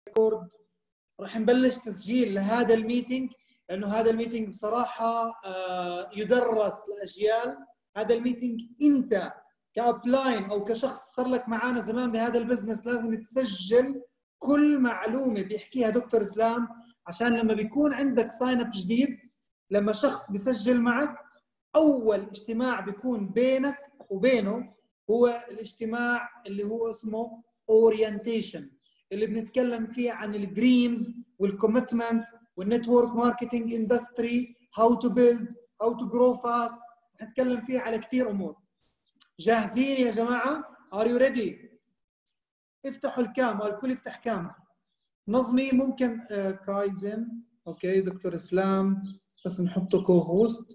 ريكورد راح نبلش تسجيل لهذا الميتنج لانه هذا الميتنج بصراحه آه، يدرس لاجيال هذا الميتنج انت كابلاين او كشخص صار لك معانا زمان بهذا البزنس لازم تسجل كل معلومه بيحكيها دكتور اسلام عشان لما بيكون عندك ساين اب جديد لما شخص بيسجل معك اول اجتماع بيكون بينك وبينه هو الاجتماع اللي هو اسمه اورينتيشن اللي بنتكلم فيه عن الدريمز والكوميتمنت والنتورك ماركتنج اندستري هاو تو بيلد هاو تو جرو فاست نتكلم فيه على كثير امور جاهزين يا جماعه ار يو ريدي افتحوا الكام والكل يفتح كام نظمي ممكن آه، كايزن اوكي دكتور اسلام بس نحطه كو هوست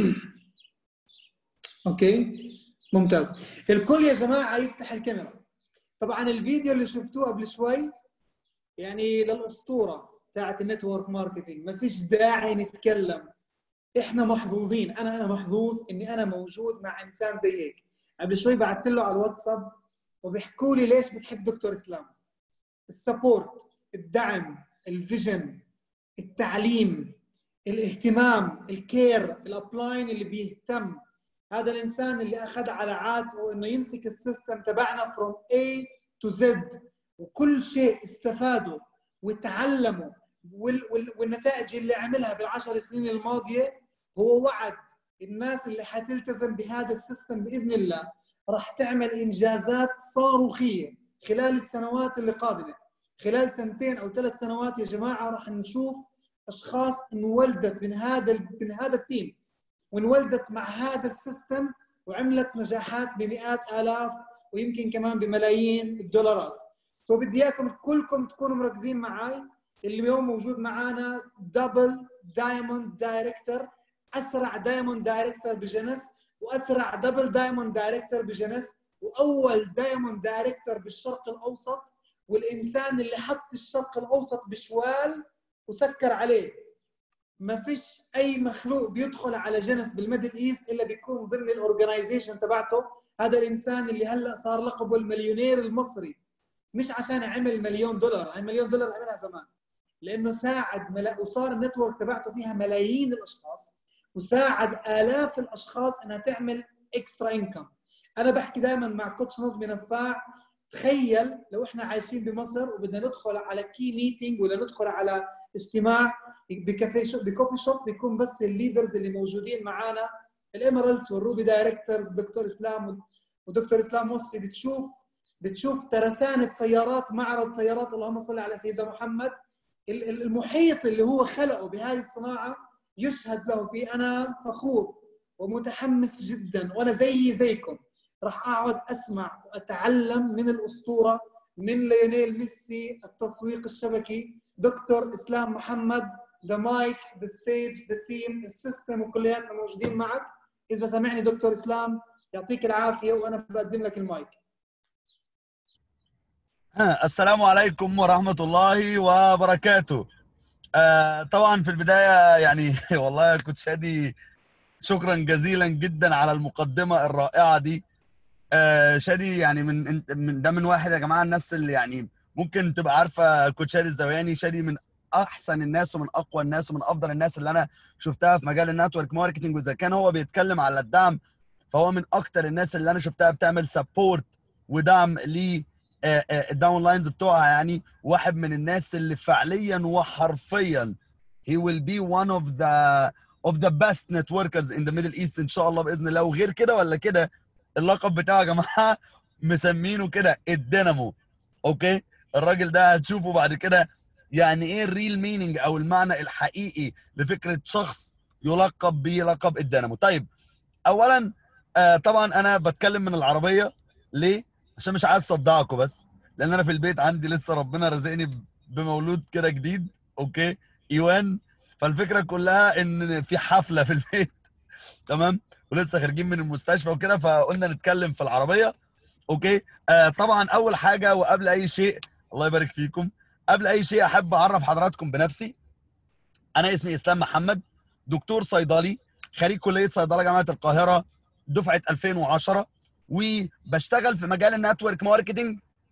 اوكي ممتاز الكل يا جماعه يفتح الكاميرا طبعا الفيديو اللي شفتوه قبل شوي يعني للاسطوره بتاعت النتورك ماركتينج ما فيش داعي نتكلم احنا محظوظين انا انا محظوظ اني انا موجود مع انسان زي هيك قبل شوي بعثت له على الواتساب وبيحكوا لي ليش بتحب دكتور اسلام السبورت الدعم الفيجن التعليم الاهتمام الكير الابلاين اللي بيهتم هذا الانسان اللي اخذ على عاتقه انه يمسك السيستم تبعنا فروم A تو Z وكل شيء استفاده وتعلمه والنتائج اللي عملها بالعشر سنين الماضيه هو وعد الناس اللي حتلتزم بهذا السيستم باذن الله راح تعمل انجازات صاروخيه خلال السنوات اللي قادمه خلال سنتين او ثلاث سنوات يا جماعه راح نشوف اشخاص انولدت من هذا من هذا التيم وانولدت مع هذا السيستم وعملت نجاحات بمئات الاف ويمكن كمان بملايين الدولارات فبدي اياكم كلكم تكونوا مركزين معي اللي اليوم موجود معنا دبل دايموند دايركتور اسرع دايموند دايركتور بجنس واسرع دبل دايموند دايركتور بجنس واول دايموند دايركتور بالشرق الاوسط والانسان اللي حط الشرق الاوسط بشوال وسكر عليه ما فيش اي مخلوق بيدخل على جنس بالميدل ايست الا بيكون ضمن الاورجنايزيشن تبعته هذا الانسان اللي هلا صار لقبه المليونير المصري مش عشان عمل مليون دولار هاي مليون دولار عملها زمان لانه ساعد ملا... وصار النتورك تبعته فيها ملايين الاشخاص وساعد الاف الاشخاص انها تعمل اكسترا انكم انا بحكي دائما مع كوتش نظمي نفاع تخيل لو احنا عايشين بمصر وبدنا ندخل على كي ميتينج ولا ندخل على اجتماع بكافي شوب بكوفي شوب بيكون بس الليدرز اللي موجودين معانا الاميرالدز والروبي دايركتورز دكتور اسلام ودكتور اسلام مصري بتشوف بتشوف ترسانه سيارات معرض سيارات اللهم صل على سيدنا محمد المحيط اللي هو خلقه بهذه الصناعه يشهد له فيه انا فخور ومتحمس جدا وانا زيي زيكم راح اقعد اسمع واتعلم من الاسطوره من ليونيل ميسي التسويق الشبكي دكتور اسلام محمد ذا مايك ذا ستيج ذا تيم السيستم وكلياتنا موجودين معك اذا سمعني دكتور اسلام يعطيك العافيه وانا بقدم لك المايك السلام عليكم ورحمة الله وبركاته آه طبعا في البداية يعني والله يا كنت شادي شكرا جزيلا جدا على المقدمة الرائعة دي آه شادي يعني من من ده من واحد يا جماعة الناس اللي يعني ممكن تبقى عارفة كوتش شادي الزوياني شادي من احسن الناس ومن اقوى الناس ومن افضل الناس اللي انا شفتها في مجال النتورك ماركتنج واذا كان هو بيتكلم على الدعم فهو من اكتر الناس اللي انا شفتها بتعمل سبورت ودعم ليه الداون لاينز بتوعها يعني واحد من الناس اللي فعليا وحرفيا he will be one of the of the best networkers in the Middle East ان شاء الله باذن الله وغير كده ولا كده اللقب بتاعه يا جماعه مسمينه كده الدينامو اوكي الراجل ده هتشوفه بعد كده يعني ايه الريل مينينج او المعنى الحقيقي لفكره شخص يلقب بلقب الدينامو طيب اولا آه طبعا انا بتكلم من العربيه ليه عشان مش عايز اصدعكم بس لان انا في البيت عندي لسه ربنا رزقني بمولود كده جديد اوكي ايوان فالفكره كلها ان في حفله في البيت تمام ولسه خارجين من المستشفى وكده فقلنا نتكلم في العربيه اوكي آه طبعا اول حاجه وقبل اي شيء الله يبارك فيكم قبل اي شيء احب اعرف حضراتكم بنفسي انا اسمي اسلام محمد دكتور صيدلي خريج كليه صيدله جامعه القاهره دفعه 2010 وبشتغل في مجال النتورك ماركتنج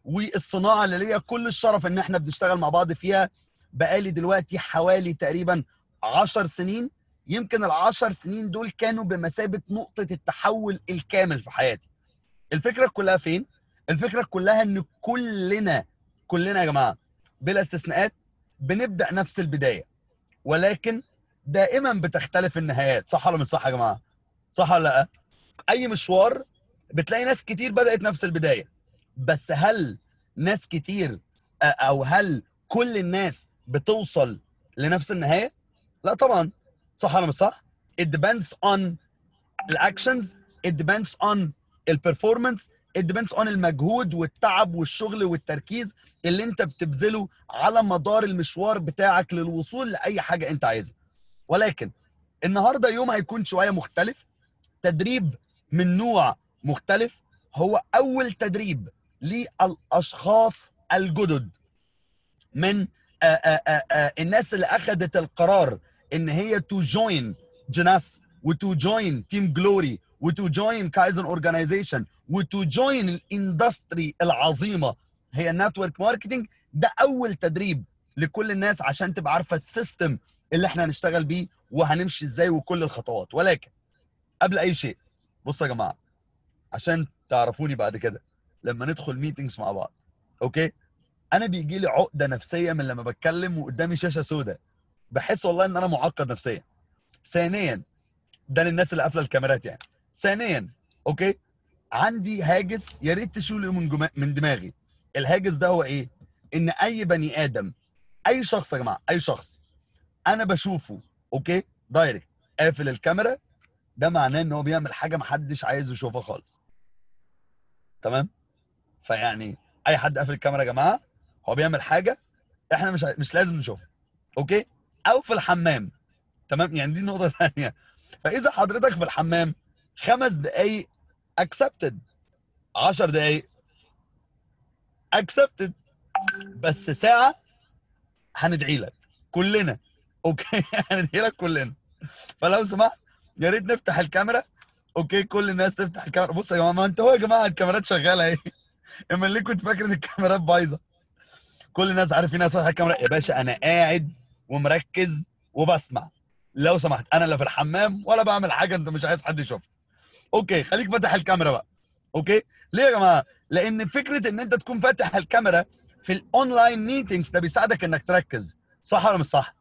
والصناعه اللي ليا كل الشرف ان احنا بنشتغل مع بعض فيها بقالي دلوقتي حوالي تقريبا 10 سنين يمكن العشر سنين دول كانوا بمثابه نقطه التحول الكامل في حياتي الفكره كلها فين الفكره كلها ان كلنا كلنا يا جماعه بلا استثناءات بنبدا نفس البدايه ولكن دائما بتختلف النهايات صح ولا مش صح يا جماعه صح ولا لا اي مشوار بتلاقي ناس كتير بدات نفس البدايه بس هل ناس كتير او هل كل الناس بتوصل لنفس النهايه لا طبعا صح ولا مش صح it depends on الاكشنز it depends on البرفورمانس it depends on المجهود والتعب والشغل والتركيز اللي انت بتبذله على مدار المشوار بتاعك للوصول لاي حاجه انت عايزها ولكن النهارده يوم هيكون شويه مختلف تدريب من نوع مختلف هو اول تدريب للاشخاص الجدد من آآ آآ آآ الناس اللي اخذت القرار ان هي تو جوين جناس وتو جوين تيم جلوري وتو جوين كايزن اورجانيزيشن وتو جوين الاندستري العظيمه هي النتورك ماركتنج ده اول تدريب لكل الناس عشان تبقى عارفه السيستم اللي احنا هنشتغل بيه وهنمشي ازاي وكل الخطوات ولكن قبل اي شيء بصوا يا جماعه عشان تعرفوني بعد كده لما ندخل ميتينجز مع بعض اوكي انا بيجي لي عقده نفسيه من لما بتكلم وقدامي شاشه سوداء بحس والله ان انا معقد نفسيا ثانيا ده للناس اللي قافله الكاميرات يعني ثانيا اوكي عندي هاجس يا ريت تشيله من جما... من دماغي الهاجس ده هو ايه ان اي بني ادم اي شخص يا جماعه اي شخص انا بشوفه اوكي دايركت قافل الكاميرا ده معناه ان هو بيعمل حاجه محدش عايز يشوفها خالص تمام فيعني اي حد قافل الكاميرا يا جماعه هو بيعمل حاجه احنا مش مش لازم نشوفها اوكي او في الحمام تمام يعني دي نقطه ثانيه فاذا حضرتك في الحمام خمس دقايق اكسبتد 10 دقايق اكسبتد بس ساعه هندعي لك كلنا اوكي هندعي لك كلنا فلو سمحت يا ريت نفتح الكاميرا اوكي كل الناس تفتح الكاميرا بص يا جماعه ما انتوا يا جماعه الكاميرات شغاله اهي اما اللي كنت فاكر ان الكاميرات بايظه كل الناس عارف في ناس فاتحه الكاميرا يا باشا انا قاعد ومركز وبسمع لو سمحت انا لا في الحمام ولا بعمل حاجه انت مش عايز حد يشوفها اوكي خليك فاتح الكاميرا بقى اوكي ليه يا جماعه لان فكره ان انت تكون فاتح الكاميرا في الاونلاين ميتينجز ده بيساعدك انك تركز صح ولا مش صح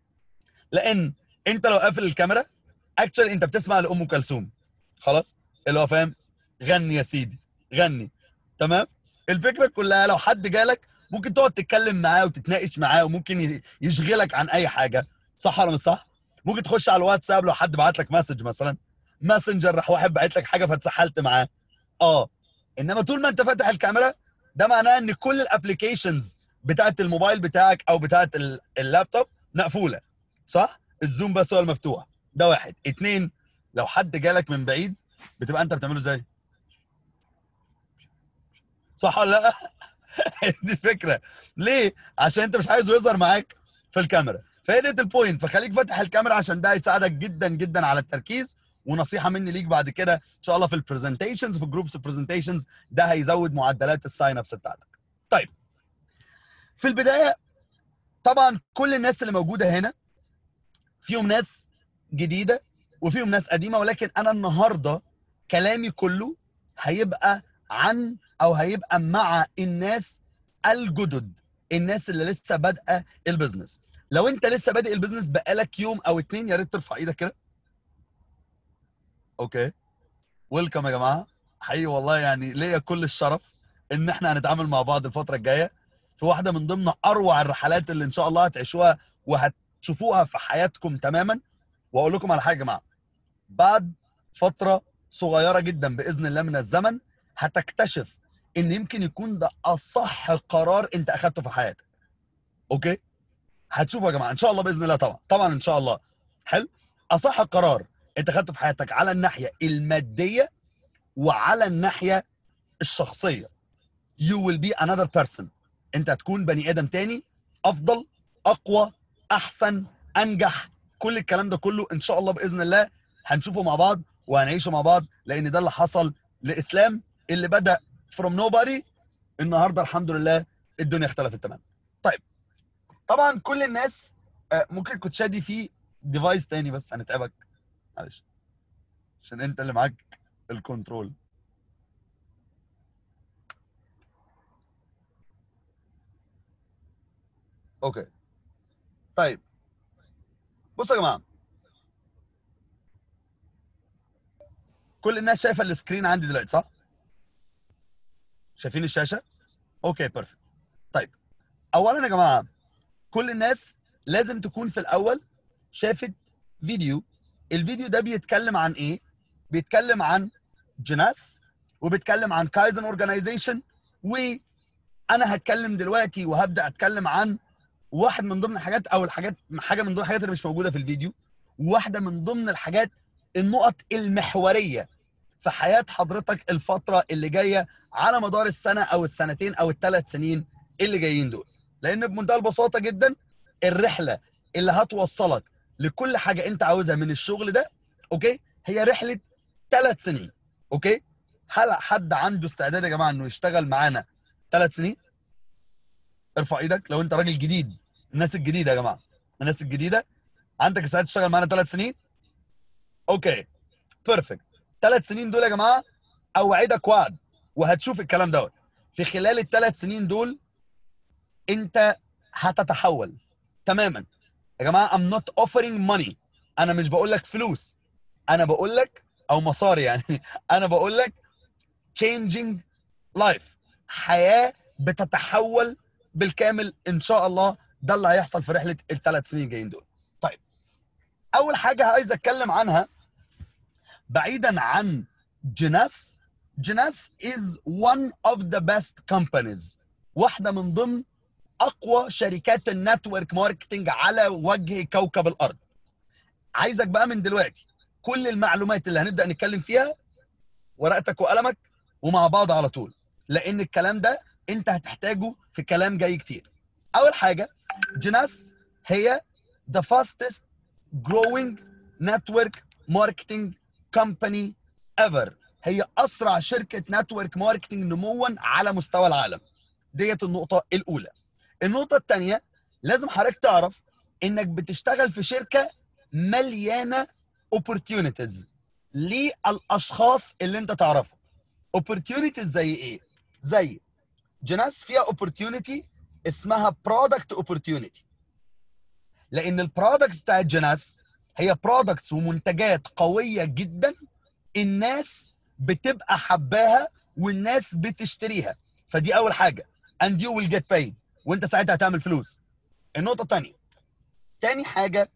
لان انت لو قافل الكاميرا اكشن انت بتسمع لام كلثوم خلاص اللي هو فاهم غني يا سيدي غني تمام الفكره كلها لو حد جالك ممكن تقعد تتكلم معاه وتتناقش معاه وممكن يشغلك عن اي حاجه صح ولا مش صح ممكن تخش على الواتساب لو حد بعت لك مسج مثلا ماسنجر راح واحد بعت لك حاجه فاتسحلت معاه اه انما طول ما انت فاتح الكاميرا ده معناه ان كل الابلكيشنز بتاعت الموبايل بتاعك او بتاعت اللابتوب مقفوله صح الزوم بس هو المفتوح ده واحد اتنين لو حد جالك من بعيد بتبقى انت بتعمله ازاي صح ولا لا دي الفكره ليه عشان انت مش عايزه يظهر معاك في الكاميرا فهي دي البوينت فخليك فاتح الكاميرا عشان ده هيساعدك جدا جدا على التركيز ونصيحه مني ليك بعد كده ان شاء الله في البرزنتيشنز في جروبس البرزنتيشنز ده هيزود معدلات الساين ابس بتاعتك طيب في البدايه طبعا كل الناس اللي موجوده هنا فيهم ناس جديده وفيهم ناس قديمه ولكن انا النهارده كلامي كله هيبقى عن او هيبقى مع الناس الجدد الناس اللي لسه بادئه البيزنس لو انت لسه بادئ البيزنس بقالك يوم او اتنين يا ريت ترفع ايدك كده اوكي ويلكم يا جماعه حقيقي والله يعني ليا كل الشرف ان احنا هنتعامل مع بعض الفتره الجايه في واحده من ضمن اروع الرحلات اللي ان شاء الله هتعيشوها وهتشوفوها في حياتكم تماما واقول لكم على حاجه يا جماعه بعد فتره صغيره جدا باذن الله من الزمن هتكتشف ان يمكن يكون ده اصح قرار انت اخدته في حياتك اوكي هتشوفوا يا جماعه ان شاء الله باذن الله طبعا طبعا ان شاء الله حلو اصح قرار انت خدته في حياتك على الناحيه الماديه وعلى الناحيه الشخصيه you will be another person انت هتكون بني ادم تاني افضل اقوى احسن انجح كل الكلام ده كله ان شاء الله باذن الله هنشوفه مع بعض وهنعيشه مع بعض لان ده اللي حصل لاسلام اللي بدا from nobody النهارده الحمد لله الدنيا اختلفت تماما طيب طبعا كل الناس آه، ممكن كنت شادي في ديفايس تاني بس هنتعبك معلش عشان انت اللي معاك الكنترول اوكي طيب بصوا يا جماعه كل الناس شايفه السكرين عندي دلوقتي صح؟ شايفين الشاشه؟ اوكي بيرفكت طيب اولا يا جماعه كل الناس لازم تكون في الاول شافت فيديو الفيديو ده بيتكلم عن ايه؟ بيتكلم عن جناس وبيتكلم عن كايزن اورجانيزيشن وانا هتكلم دلوقتي وهبدا اتكلم عن واحد من ضمن الحاجات او الحاجات حاجه من ضمن الحاجات اللي مش موجوده في الفيديو وواحده من ضمن الحاجات النقط المحوريه في حياه حضرتك الفتره اللي جايه على مدار السنه او السنتين او الثلاث سنين اللي جايين دول لان بمنتهى البساطه جدا الرحله اللي هتوصلك لكل حاجه انت عاوزها من الشغل ده اوكي هي رحله ثلاث سنين اوكي هل حد عنده استعداد يا جماعه انه يشتغل معانا ثلاث سنين ارفع ايدك لو انت راجل جديد الناس الجديده يا جماعه الناس الجديده عندك استعداد تشتغل معانا ثلاث سنين اوكي بيرفكت ثلاث سنين دول يا جماعه اوعدك وعد وهتشوف الكلام دوت في خلال الثلاث سنين دول انت هتتحول تماما يا جماعه I'm not offering money انا مش بقول لك فلوس انا بقول لك او مصاري يعني انا بقول لك changing life حياه بتتحول بالكامل ان شاء الله ده اللي هيحصل في رحله الثلاث سنين الجايين دول طيب اول حاجه عايز اتكلم عنها بعيدا عن جناس جناس is one of the best companies واحده من ضمن اقوى شركات النتورك ماركتنج على وجه كوكب الارض عايزك بقى من دلوقتي كل المعلومات اللي هنبدا نتكلم فيها ورقتك وقلمك ومع بعض على طول لان الكلام ده انت هتحتاجه في كلام جاي كتير اول حاجه جناس هي the fastest growing network marketing company ever هي اسرع شركه نتورك ماركتنج نموا على مستوى العالم ديت النقطه الاولى النقطه الثانيه لازم حضرتك تعرف انك بتشتغل في شركه مليانه opportunities للاشخاص اللي انت تعرفهم opportunities زي ايه زي جناس فيها opportunity اسمها product opportunity لان البرودكتس بتاعت جناس هي برودكتس ومنتجات قويه جدا الناس بتبقى حباها والناس بتشتريها فدي اول حاجه and you will get paid وانت ساعتها هتعمل فلوس النقطه الثانيه تاني حاجه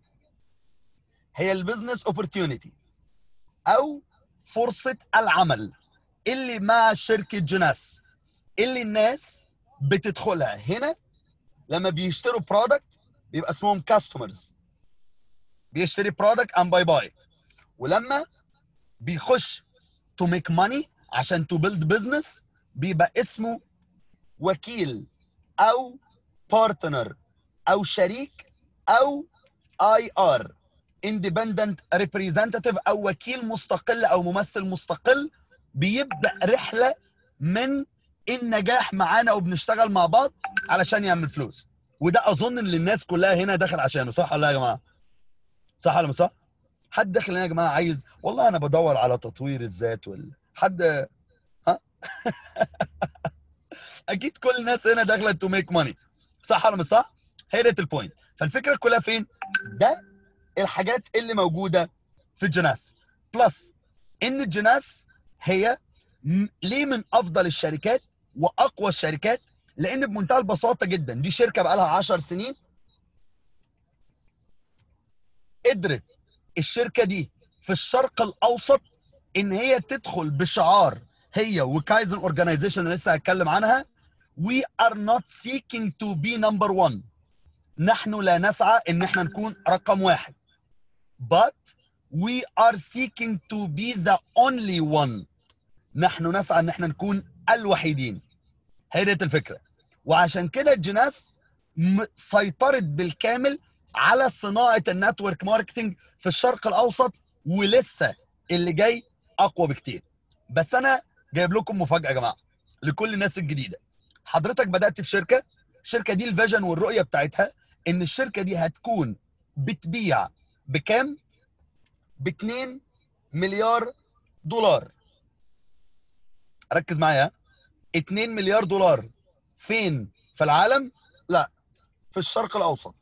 هي البيزنس اوبورتيونيتي او فرصه العمل اللي مع شركه جناس اللي الناس بتدخلها هنا لما بيشتروا برودكت بيبقى اسمهم كاستمرز بيشتري برودكت ام باي باي ولما بيخش تو ميك ماني عشان تو بيلد بزنس بيبقى اسمه وكيل او بارتنر او شريك او اي ار اندبندنت ريبريزنتيف او وكيل مستقل او ممثل مستقل بيبدا رحله من النجاح معانا وبنشتغل مع بعض علشان يعمل فلوس وده اظن ان الناس كلها هنا داخل عشانه صح ولا لا يا جماعه صح ولا مش صح حد داخل هنا يا جماعه عايز والله انا بدور على تطوير الذات ولا حد ها اكيد كل الناس هنا داخله تو ميك ماني صح ولا مش صح هي ديت البوينت فالفكره كلها فين ده الحاجات اللي موجوده في الجناس بلس ان الجناس هي م- ليه من افضل الشركات واقوى الشركات لان بمنتهى البساطه جدا دي شركه بقى لها 10 سنين قدرت الشركه دي في الشرق الاوسط ان هي تدخل بشعار هي وكايزن اورجانيزيشن اللي لسه هتكلم عنها we are not seeking to be number one نحن لا نسعى ان احنا نكون رقم واحد but we are seeking to be the only one نحن نسعى ان احنا نكون الوحيدين هي ديت الفكره وعشان كده الجناس م- سيطرت بالكامل على صناعه النتورك ماركتنج في الشرق الاوسط ولسه اللي جاي اقوى بكتير بس انا جايب لكم مفاجاه يا جماعه لكل الناس الجديده حضرتك بدات في شركه الشركه دي الفيجن والرؤيه بتاعتها ان الشركه دي هتكون بتبيع بكام ب 2 مليار دولار ركز معايا ها؟ 2 مليار دولار فين في العالم لا في الشرق الاوسط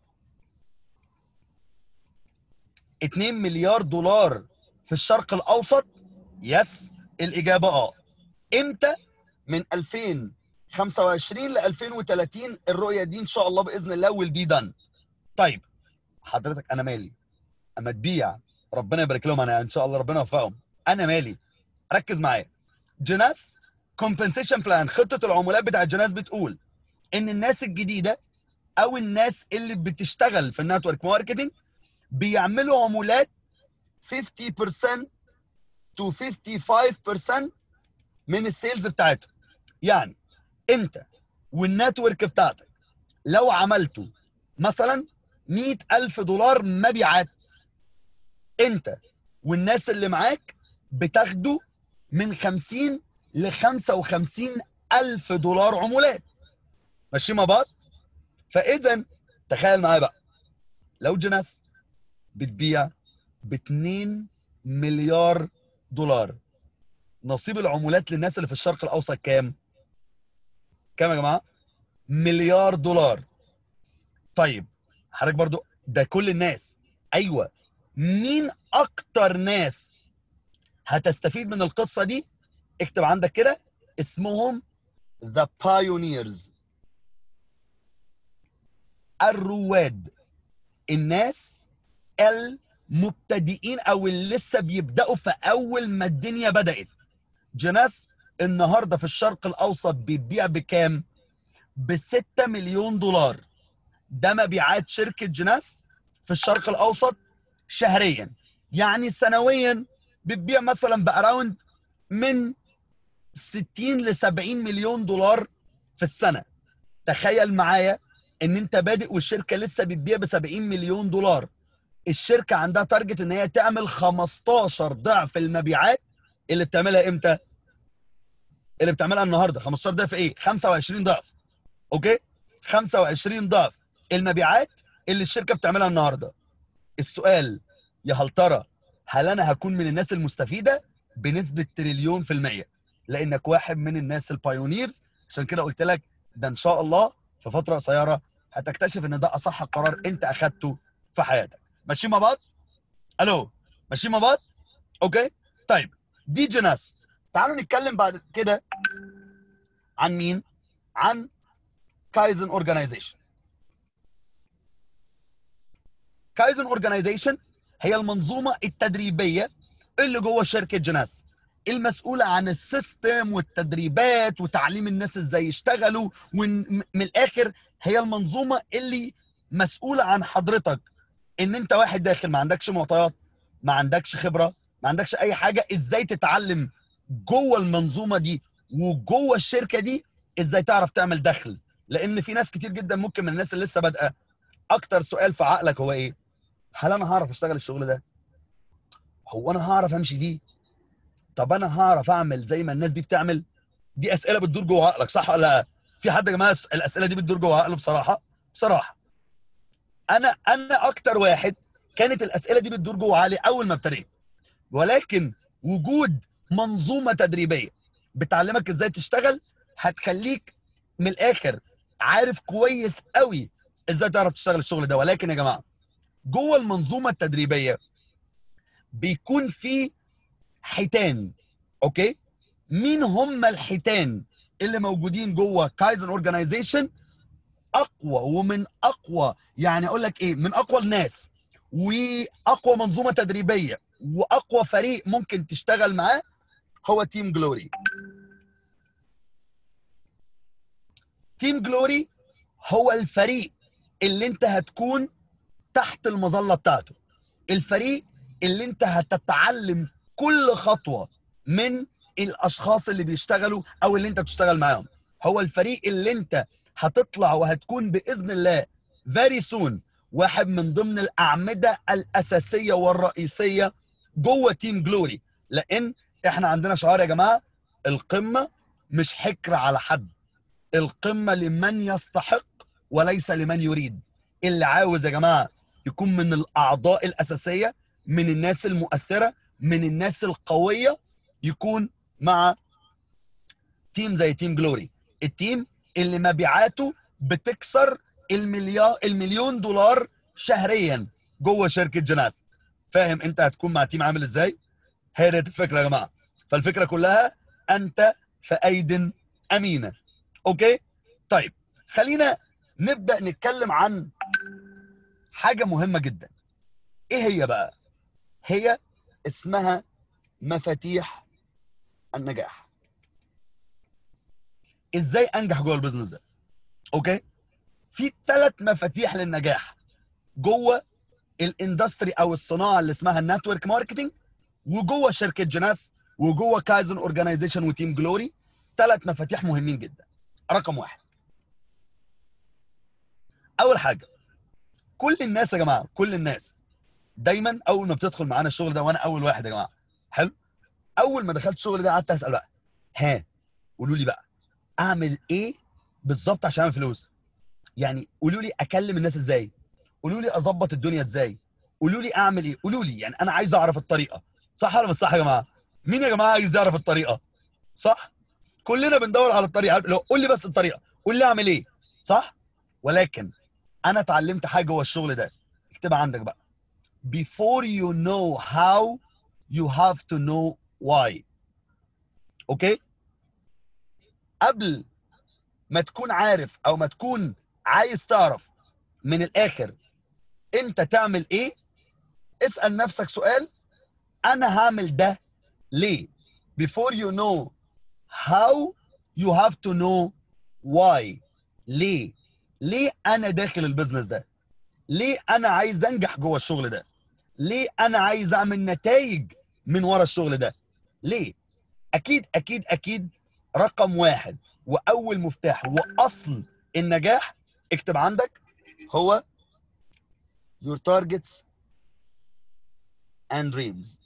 2 مليار دولار في الشرق الاوسط يس الاجابه اه امتى من 2025 ل 2030 الرؤيه دي ان شاء الله باذن الله ويل بي دان طيب حضرتك انا مالي اما تبيع ربنا يبارك لهم انا ان شاء الله ربنا يوفقهم انا مالي ركز معايا جناس كومبنسيشن بلان خطه العمولات بتاعت جناس بتقول ان الناس الجديده او الناس اللي بتشتغل في النتورك ماركتنج بيعملوا عمولات 50% to 55% من السيلز بتاعتهم يعني انت والنتورك بتاعتك لو عملتوا مثلا 100000 دولار مبيعات انت والناس اللي معاك بتاخدوا من 50 ل 55 ألف دولار عمولات ماشيين مع بعض فإذا تخيل معايا بقى لو جناس بتبيع ب 2 مليار دولار نصيب العمولات للناس اللي في الشرق الأوسط كام؟ كام يا جماعة؟ مليار دولار طيب حضرتك برضو ده كل الناس ايوه مين اكتر ناس هتستفيد من القصه دي اكتب عندك كده اسمهم the pioneers الرواد الناس المبتدئين او اللي لسه بيبداوا في اول ما الدنيا بدات جناس النهارده في الشرق الاوسط بيبيع بكام ب 6 مليون دولار ده مبيعات شركه جناس في الشرق الاوسط شهريا يعني سنويا بتبيع مثلا باراوند من 60 ل 70 مليون دولار في السنه تخيل معايا ان انت بادئ والشركه لسه بتبيع ب 70 مليون دولار الشركه عندها تارجت ان هي تعمل 15 ضعف المبيعات اللي بتعملها امتى اللي بتعملها النهارده 15 ضعف ايه 25 ضعف اوكي 25 ضعف المبيعات اللي الشركه بتعملها النهارده السؤال يا هل ترى هل انا هكون من الناس المستفيده بنسبه تريليون في الميه لانك واحد من الناس البايونيرز عشان كده قلت لك ده ان شاء الله في فتره قصيره هتكتشف ان ده اصح قرار انت اخدته في حياتك ماشيين مع بعض الو ماشيين مع بعض اوكي طيب دي جناس تعالوا نتكلم بعد كده عن مين عن كايزن اورجانيزيشن كايزن اورجانيزيشن هي المنظومه التدريبيه اللي جوه شركه جناس المسؤوله عن السيستم والتدريبات وتعليم الناس ازاي يشتغلوا ومن الاخر هي المنظومه اللي مسؤوله عن حضرتك ان انت واحد داخل ما عندكش معطيات ما عندكش خبره ما عندكش اي حاجه ازاي تتعلم جوه المنظومه دي وجوه الشركه دي ازاي تعرف تعمل دخل لان في ناس كتير جدا ممكن من الناس اللي لسه بادئه اكتر سؤال في عقلك هو ايه هل انا هعرف اشتغل الشغل ده هو انا هعرف امشي فيه طب انا هعرف اعمل زي ما الناس دي بتعمل دي اسئله بتدور جوه عقلك صح ولا لا في حد يا جماعه الاسئله دي بتدور جوه عقله بصراحه بصراحه انا انا اكتر واحد كانت الاسئله دي بتدور جوه عقلي اول ما ابتديت ولكن وجود منظومه تدريبيه بتعلمك ازاي تشتغل هتخليك من الاخر عارف كويس قوي ازاي تعرف تشتغل الشغل ده ولكن يا جماعه جوه المنظومه التدريبيه بيكون في حيتان اوكي مين هم الحيتان اللي موجودين جوه كايزن اورجانيزيشن اقوى ومن اقوى يعني اقول لك ايه من اقوى الناس واقوى منظومه تدريبيه واقوى فريق ممكن تشتغل معاه هو تيم جلوري تيم جلوري هو الفريق اللي انت هتكون تحت المظله بتاعته الفريق اللي انت هتتعلم كل خطوه من الاشخاص اللي بيشتغلوا او اللي انت بتشتغل معاهم هو الفريق اللي انت هتطلع وهتكون باذن الله very soon واحد من ضمن الاعمده الاساسيه والرئيسيه جوه تيم جلوري لان احنا عندنا شعار يا جماعه القمه مش حكر على حد القمه لمن يستحق وليس لمن يريد اللي عاوز يا جماعه يكون من الاعضاء الاساسيه من الناس المؤثره من الناس القويه يكون مع تيم زي تيم جلوري التيم اللي مبيعاته بتكسر المليار المليون دولار شهريا جوه شركه جناس فاهم انت هتكون مع تيم عامل ازاي هي دي الفكره يا جماعه فالفكره كلها انت في ايد امينه اوكي طيب خلينا نبدا نتكلم عن حاجه مهمه جدا ايه هي بقى هي اسمها مفاتيح النجاح ازاي انجح جوه البيزنس ده اوكي في ثلاث مفاتيح للنجاح جوه الاندستري او الصناعه اللي اسمها النتورك ماركتنج وجوه شركه جناس وجوه كايزن اورجانيزيشن وتيم جلوري ثلاث مفاتيح مهمين جدا رقم واحد اول حاجه كل الناس يا جماعه كل الناس دايما اول ما بتدخل معانا الشغل ده وانا اول واحد يا جماعه حلو اول ما دخلت الشغل ده قعدت اسال بقى ها قولوا لي بقى اعمل ايه بالظبط عشان اعمل فلوس يعني قولوا لي اكلم الناس ازاي قولوا لي اظبط الدنيا ازاي قولوا لي اعمل ايه قولوا لي يعني انا عايز اعرف الطريقه صح ولا مش صح يا جماعه مين يا جماعه عايز يعرف الطريقه صح كلنا بندور على الطريقه لو قول لي بس الطريقه قول لي اعمل ايه صح ولكن انا اتعلمت حاجه جوه الشغل ده اكتبها عندك بقى before you know how you have to know why اوكي قبل ما تكون عارف او ما تكون عايز تعرف من الاخر انت تعمل ايه اسال نفسك سؤال انا هعمل ده ليه before you know how you have to know why ليه ليه انا داخل البيزنس ده ليه انا عايز انجح جوه الشغل ده ليه انا عايز اعمل نتائج من ورا الشغل ده ليه اكيد اكيد اكيد رقم واحد واول مفتاح واصل النجاح اكتب عندك هو your targets and dreams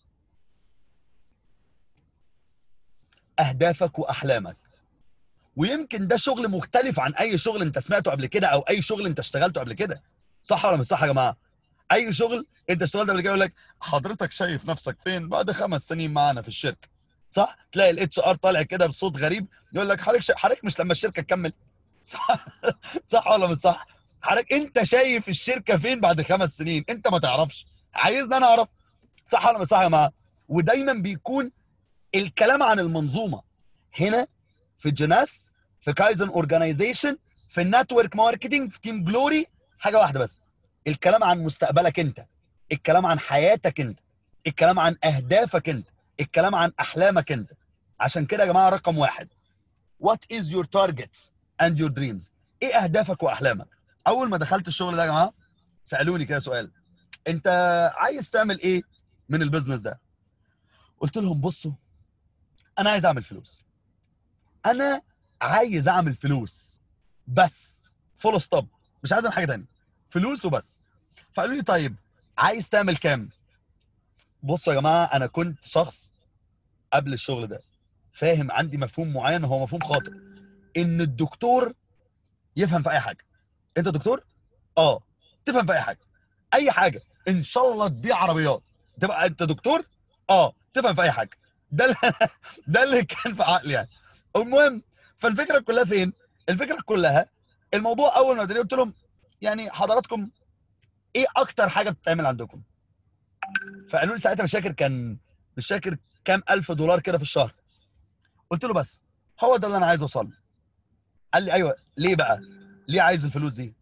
اهدافك واحلامك ويمكن ده شغل مختلف عن اي شغل انت سمعته قبل كده او اي شغل انت اشتغلته قبل كده صح ولا مش صح يا جماعه اي شغل انت اشتغلت قبل كده يقول لك حضرتك شايف نفسك فين بعد خمس سنين معانا في الشركه صح تلاقي الاتش ار طالع كده بصوت غريب يقول لك حضرتك شا... حضرتك مش لما الشركه تكمل صح صح ولا مش صح حضرتك انت شايف الشركه فين بعد خمس سنين انت ما تعرفش عايزني انا اعرف صح ولا مش صح يا جماعه ودايما بيكون الكلام عن المنظومه هنا في جناس في كايزن اورجانيزيشن في النتورك ماركتنج في تيم جلوري حاجه واحده بس الكلام عن مستقبلك انت الكلام عن حياتك انت الكلام عن اهدافك انت الكلام عن احلامك انت عشان كده يا جماعه رقم واحد what is your targets and your dreams ايه اهدافك واحلامك اول ما دخلت الشغل ده يا جماعه سالوني كده سؤال انت عايز تعمل ايه من البيزنس ده قلت لهم بصوا انا عايز اعمل فلوس انا عايز اعمل فلوس بس فول ستوب مش عايز اعمل حاجه تانية فلوس وبس فقالوا لي طيب عايز تعمل كام بصوا يا جماعه انا كنت شخص قبل الشغل ده فاهم عندي مفهوم معين هو مفهوم خاطئ ان الدكتور يفهم في اي حاجه انت دكتور اه تفهم في اي حاجه اي حاجه ان شاء الله تبيع عربيات تبقى انت دكتور اه تفهم في اي حاجه ده اللي ده اللي كان في عقلي يعني المهم فالفكره كلها فين الفكره كلها الموضوع اول ما ابتديت قلت لهم يعني حضراتكم ايه اكتر حاجه بتتعمل عندكم فقالوا لي ساعتها مش فاكر كان مش فاكر كام الف دولار كده في الشهر قلت له بس هو ده اللي انا عايز اوصل له قال لي ايوه ليه بقى ليه عايز الفلوس دي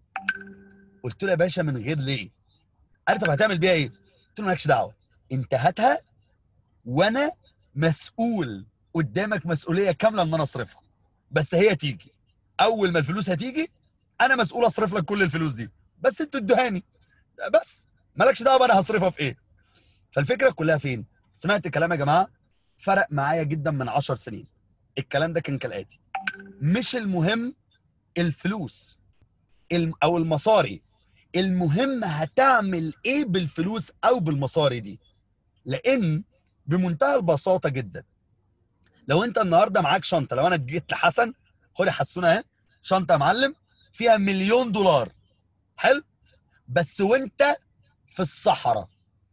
قلت له يا باشا من غير ليه قال لي طب هتعمل بيها ايه قلت له مالكش دعوه انت هاتها وانا مسؤول قدامك مسؤوليه كامله ان انا اصرفها بس هي تيجي اول ما الفلوس هتيجي انا مسؤول اصرف لك كل الفلوس دي بس انتوا ادوهاني بس مالكش دعوه بقى انا هصرفها في ايه فالفكره كلها فين سمعت الكلام يا جماعه فرق معايا جدا من 10 سنين الكلام ده كان كالاتي مش المهم الفلوس الم- او المصاري المهم هتعمل ايه بالفلوس او بالمصاري دي لان بمنتهى البساطه جدا لو انت النهارده معاك شنطه لو انا جيت لحسن خد يا حسونه اهي شنطه يا معلم فيها مليون دولار حلو بس وانت في الصحراء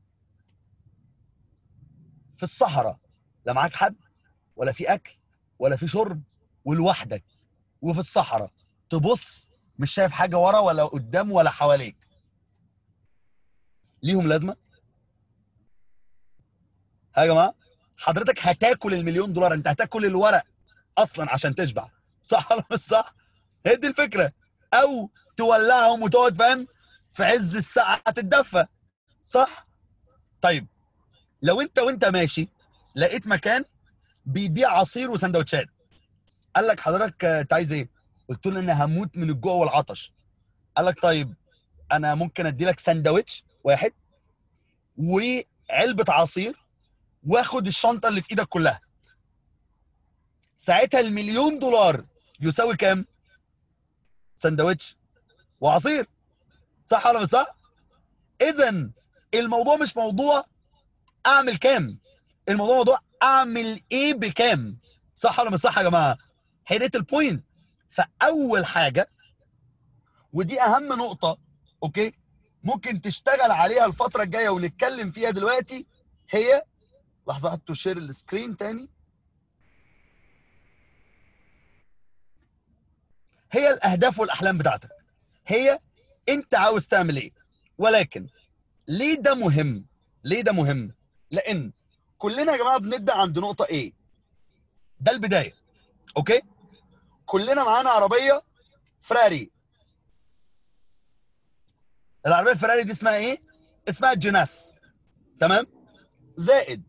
في الصحراء لا معاك حد ولا في اكل ولا في شرب ولوحدك وفي الصحراء تبص مش شايف حاجه ورا ولا قدام ولا حواليك ليهم لازمه ها يا جماعه حضرتك هتاكل المليون دولار انت هتاكل الورق اصلا عشان تشبع صح ولا مش صح هي دي الفكره او تولعهم وتقعد فاهم في عز الساعه تتدفى صح طيب لو انت وانت ماشي لقيت مكان بيبيع عصير وسندوتشات قال لك حضرتك آه، انت عايز ايه قلت له انا هموت من الجوع والعطش قال لك طيب انا ممكن ادي لك سندوتش واحد وعلبه عصير واخد الشنطه اللي في ايدك كلها ساعتها المليون دولار يساوي كام سندوتش وعصير صح ولا مش صح اذا الموضوع مش موضوع اعمل كام الموضوع موضوع اعمل ايه بكام صح ولا مش صح يا جماعه هي ديت البوينت فاول حاجه ودي اهم نقطه اوكي ممكن تشتغل عليها الفتره الجايه ونتكلم فيها دلوقتي هي لحظه حطوا شير السكرين تاني هي الاهداف والاحلام بتاعتك هي انت عاوز تعمل ايه ولكن ليه ده مهم ليه ده مهم لان كلنا يا جماعه بنبدا عند نقطه ايه ده البدايه اوكي كلنا معانا عربيه فراري العربيه الفراري دي اسمها ايه اسمها الجناس تمام زائد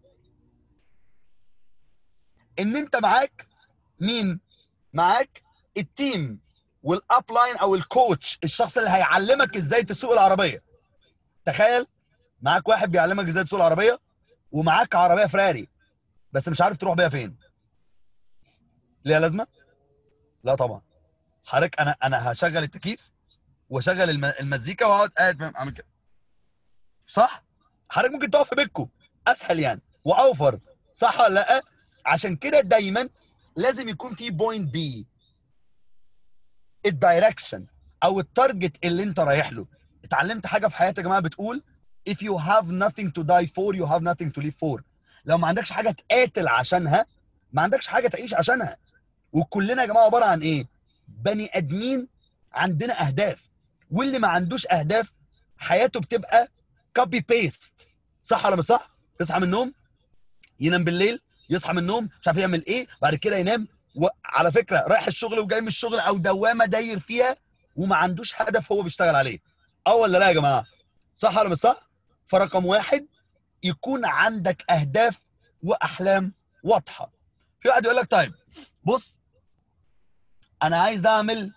ان انت معاك مين معاك التيم والاب لاين او الكوتش الشخص اللي هيعلمك ازاي تسوق العربيه تخيل معاك واحد بيعلمك ازاي تسوق العربيه ومعاك عربيه فراري بس مش عارف تروح بيها فين ليها لازمه لا طبعا حضرتك انا انا هشغل التكييف واشغل الم- المزيكا واقعد قاعد فاهم اعمل كده صح حضرتك ممكن تقف في بيتكم اسهل يعني واوفر صح ولا لا عشان كده دايما لازم يكون في بوينت بي الدايركشن او التارجت اللي انت رايح له اتعلمت حاجه في حياتي يا جماعه بتقول if you have nothing to die for you have nothing to live for لو ما عندكش حاجه تقاتل عشانها ما عندكش حاجه تعيش عشانها وكلنا يا جماعه عباره عن ايه بني ادمين عندنا اهداف واللي ما عندوش اهداف حياته بتبقى كوبي بيست صح ولا مش صح تصحى من النوم ينام بالليل يصحى من النوم مش عارف يعمل ايه بعد كده ينام وعلى فكره رايح الشغل وجاي من الشغل او دوامه داير فيها وما عندوش هدف هو بيشتغل عليه اه ولا لا يا جماعه صح ولا مش صح فرقم واحد يكون عندك اهداف واحلام واضحه في واحد يقول لك طيب بص انا عايز اعمل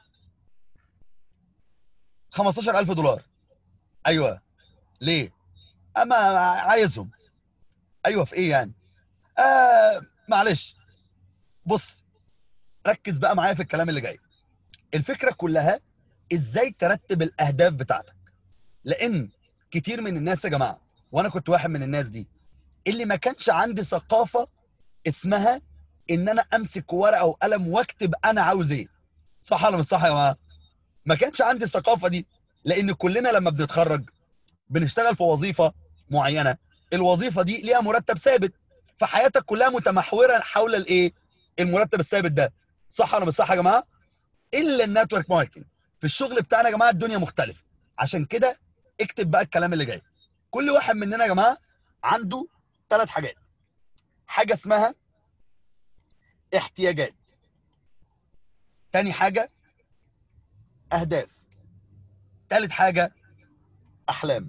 15000 دولار ايوه ليه اما عايزهم ايوه في ايه يعني آه معلش بص ركز بقى معايا في الكلام اللي جاي الفكره كلها ازاي ترتب الاهداف بتاعتك لان كتير من الناس يا جماعه وانا كنت واحد من الناس دي اللي ما كانش عندي ثقافه اسمها ان انا امسك ورقه وقلم واكتب انا عاوز ايه صح ولا مش صح يا جماعه ما كانش عندي الثقافه دي لان كلنا لما بنتخرج بنشتغل في وظيفه معينه الوظيفه دي ليها مرتب ثابت فحياتك كلها متمحوره حول الايه المرتب الثابت ده صح ولا مش صح يا جماعه الا النتورك ماركتنج في الشغل بتاعنا يا جماعه الدنيا مختلفه عشان كده اكتب بقى الكلام اللي جاي كل واحد مننا يا جماعه عنده ثلاث حاجات حاجه اسمها احتياجات تاني حاجه اهداف تالت حاجه احلام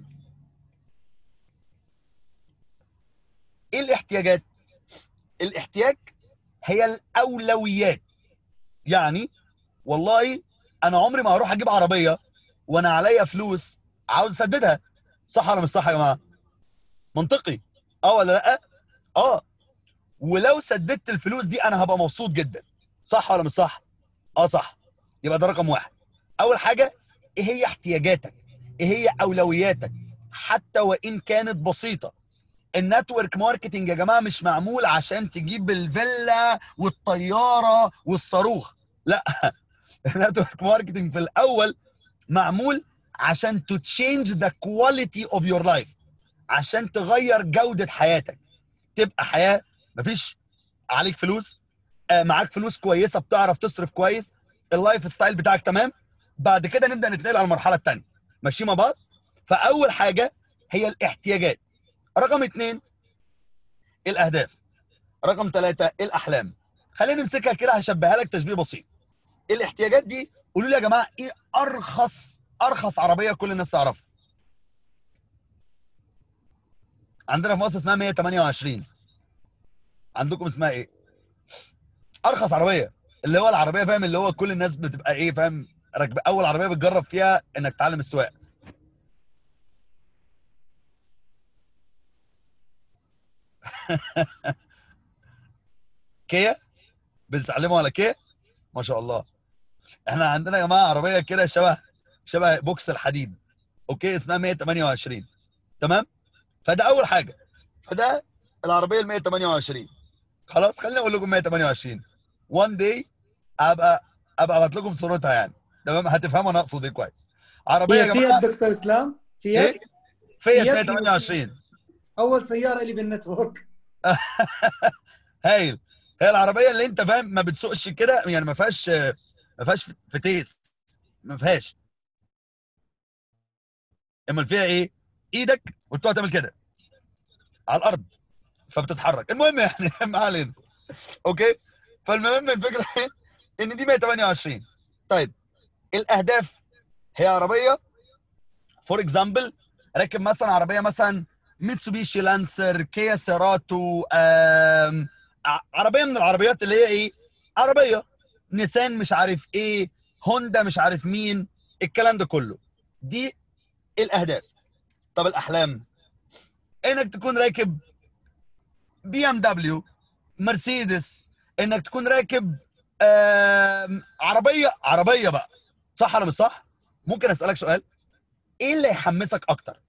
ايه الاحتياجات الاحتياج هي الاولويات يعني والله انا عمري ما هروح اجيب عربيه وانا عليا فلوس عاوز اسددها صح ولا مش صح يا جماعه منطقي اه ولا لا اه ولو سددت الفلوس دي انا هبقى مبسوط جدا صح ولا مش صح اه صح يبقى ده رقم واحد اول حاجه ايه هي احتياجاتك ايه هي اولوياتك حتى وان كانت بسيطه النتورك ماركتنج يا جماعه مش معمول عشان تجيب الفيلا والطياره والصاروخ لا النتورك ماركتنج في الاول معمول عشان تو تشينج ذا كواليتي اوف يور لايف عشان تغير جوده حياتك تبقى حياه مفيش عليك فلوس آه، معاك فلوس كويسه بتعرف تصرف كويس اللايف ستايل بتاعك تمام بعد كده نبدا نتنقل على المرحله الثانيه ماشيين مع بعض فاول حاجه هي الاحتياجات رقم اثنين الاهداف رقم ثلاثة الاحلام خلينا نمسكها كده هشبهها لك تشبيه بسيط الاحتياجات دي قولوا لي يا جماعه ايه ارخص ارخص عربيه كل الناس تعرفها عندنا في مصر اسمها 128 عندكم اسمها ايه ارخص عربيه اللي هو العربيه فاهم اللي هو كل الناس بتبقى ايه فاهم راكبه اول عربيه بتجرب فيها انك تتعلم السواقه كيا بتتعلموا على كيا ما شاء الله احنا عندنا يا جماعه عربيه كده شبه شبه بوكس الحديد اوكي اسمها 128 تمام فده اول حاجه فده العربيه ال 128 خلاص خليني اقول لكم 128 وان داي ابقى ابقى ابعت لكم صورتها يعني تمام هتفهموا انا اقصد ايه كويس عربيه يا هي جماعه فيات دكتور اسلام ايه فيات فيت فيات 128 اول سياره لي بالنتورك هايل هي العربيه اللي انت فاهم ما بتسوقش كده يعني ما فيهاش ما فيهاش فتيس ما فيهاش امال فيها ايه ايدك وتقعد تعمل كده على الارض فبتتحرك المهم يعني ما علينا اوكي فالمهم الفكره ايه ان دي 128 طيب الاهداف هي عربيه فور اكزامبل راكب مثلا عربيه مثلا ميتسوبيشي لانسر كيا سيراتو آم، ع- عربيه من العربيات اللي هي ايه عربيه نيسان مش عارف ايه هوندا مش عارف مين الكلام ده كله دي الاهداف طب الاحلام انك تكون راكب بي ام دبليو مرسيدس انك تكون راكب آم، عربيه عربيه بقى صح ولا مش صح ممكن اسالك سؤال ايه اللي يحمسك اكتر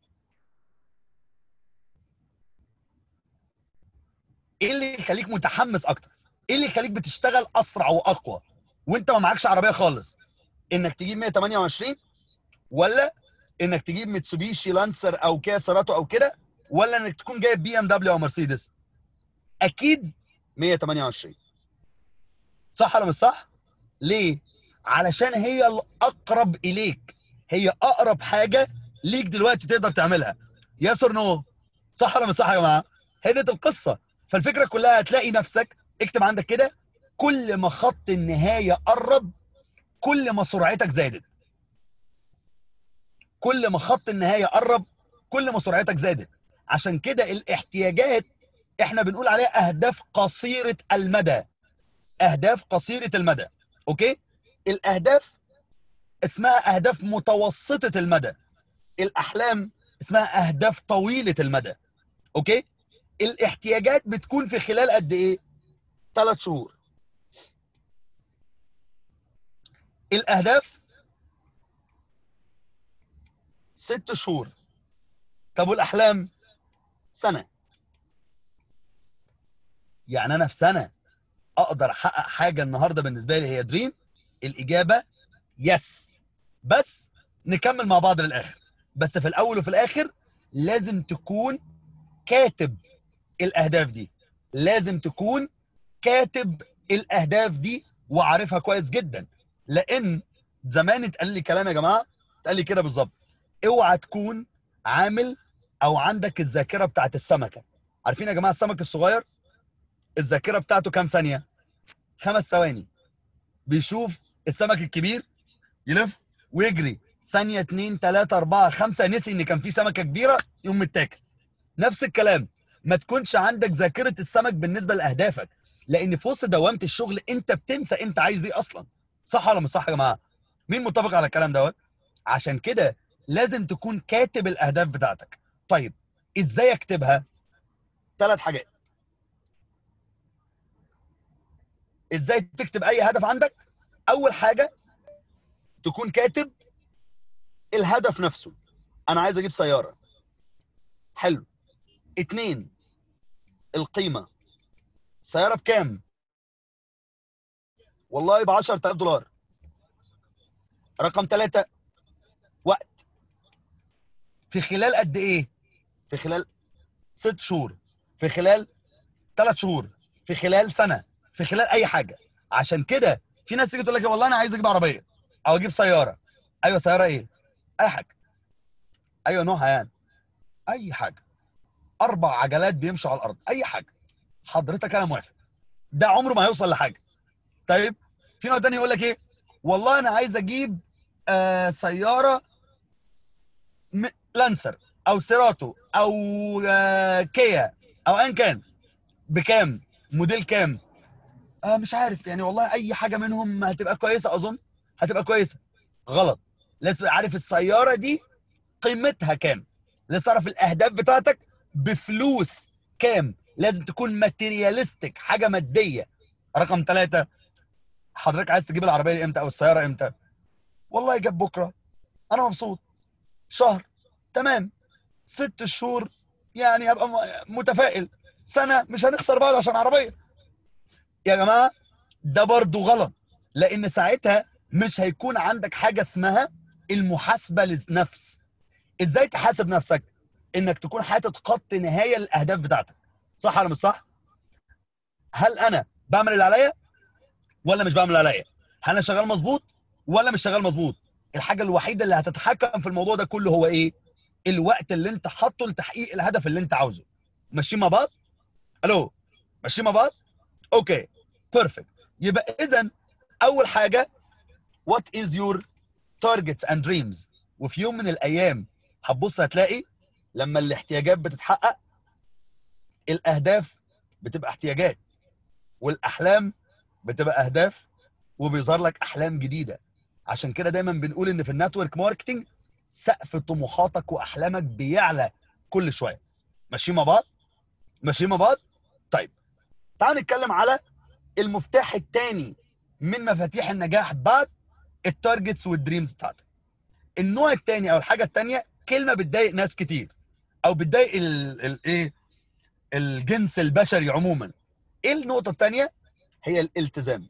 ايه اللي يخليك متحمس اكتر ايه اللي يخليك بتشتغل اسرع واقوى وانت ما معكش عربيه خالص انك تجيب 128 ولا انك تجيب ميتسوبيشي لانسر او كيا سيراتو او كده ولا انك تكون جايب بي ام دبليو او مرسيدس اكيد 128 صح ولا مش صح ليه علشان هي الاقرب اليك هي اقرب حاجه ليك دلوقتي تقدر تعملها يس اور نو صح ولا مش صح يا جماعه هي دي القصه فالفكره كلها هتلاقي نفسك اكتب عندك كده كل ما خط النهايه قرب كل ما سرعتك زادت كل ما خط النهايه قرب كل ما سرعتك زادت عشان كده الاحتياجات احنا بنقول عليها اهداف قصيره المدى اهداف قصيره المدى اوكي الاهداف اسمها اهداف متوسطه المدى الاحلام اسمها اهداف طويله المدى اوكي الاحتياجات بتكون في خلال قد ايه ثلاث شهور الاهداف ست شهور طب والاحلام سنه يعني انا في سنه اقدر احقق حاجه النهارده بالنسبه لي هي دريم الاجابه يس بس نكمل مع بعض للاخر بس في الاول وفي الاخر لازم تكون كاتب الاهداف دي لازم تكون كاتب الاهداف دي وعارفها كويس جدا لان زمان اتقال لي كلام يا جماعه اتقال لي كده بالظبط اوعى تكون عامل او عندك الذاكره بتاعت السمكه عارفين يا جماعه السمك الصغير الذاكره بتاعته كام ثانيه خمس ثواني بيشوف السمك الكبير يلف ويجري ثانيه اتنين تلاته اربعه خمسه نسي ان كان في سمكه كبيره يقوم متاكل نفس الكلام ما تكونش عندك ذاكره السمك بالنسبه لاهدافك لان في وسط دوامه الشغل انت بتنسى انت عايز ايه اصلا صح ولا مش صح يا جماعه مين متفق على الكلام دوت عشان كده لازم تكون كاتب الاهداف بتاعتك طيب ازاي اكتبها ثلاث حاجات ازاي تكتب اي هدف عندك اول حاجه تكون كاتب الهدف نفسه انا عايز اجيب سياره حلو اتنين القيمه سياره بكام والله ب 10000 دولار رقم ثلاثة وقت في خلال قد ايه في خلال ست شهور في خلال ثلاث شهور في خلال سنه في خلال اي حاجه عشان كده في ناس تيجي تقول لك والله انا عايز اجيب عربيه او اجيب سياره ايوه سياره ايه اي حاجه ايوه نوعها يعني اي حاجه اربع عجلات بيمشوا على الارض اي حاجه حضرتك انا موافق ده عمره ما هيوصل لحاجه طيب في نوع تاني يقول لك ايه والله انا عايز اجيب آه سياره م... لانسر او سيراتو او آه كيا او ايا كان بكام موديل كام آه مش عارف يعني والله اي حاجه منهم هتبقى كويسه اظن هتبقى كويسه غلط لازم تبقى عارف السياره دي قيمتها كام لازم تعرف الاهداف بتاعتك بفلوس كام لازم تكون ماتيرياليستيك حاجه ماديه رقم ثلاثة حضرتك عايز تجيب العربيه دي امتى او السياره امتى والله جاب بكره انا مبسوط شهر تمام ست شهور يعني ابقى م- متفائل سنه مش هنخسر بعض عشان عربيه يا جماعه ده برضو غلط لان ساعتها مش هيكون عندك حاجه اسمها المحاسبه للنفس ازاي تحاسب نفسك انك تكون حاطط خط نهايه للاهداف بتاعتك صح ولا مش صح هل انا بعمل اللي عليا ولا مش بعمل اللي عليا هل انا شغال مظبوط ولا مش شغال مظبوط الحاجه الوحيده اللي هتتحكم في الموضوع ده كله هو ايه الوقت اللي انت حاطه لتحقيق الهدف اللي انت عاوزه ماشيين مع بعض الو ماشيين مع بعض اوكي بيرفكت يبقى اذا اول حاجه وات از يور تارجتس اند دريمز وفي يوم من الايام هتبص هتلاقي لما الاحتياجات بتتحقق الاهداف بتبقى احتياجات والاحلام بتبقى اهداف وبيظهر لك احلام جديده عشان كده دايما بنقول ان في النتورك ماركتنج سقف طموحاتك واحلامك بيعلى كل شويه ماشيين مع بعض ماشيين مع بعض طيب تعالوا نتكلم على المفتاح الثاني من مفاتيح النجاح بعد التارجتس والدريمز بتاعتك النوع الثاني او الحاجه الثانيه كلمه بتضايق ناس كتير او بتضايق الايه الجنس البشري عموما ايه النقطه الثانيه هي الالتزام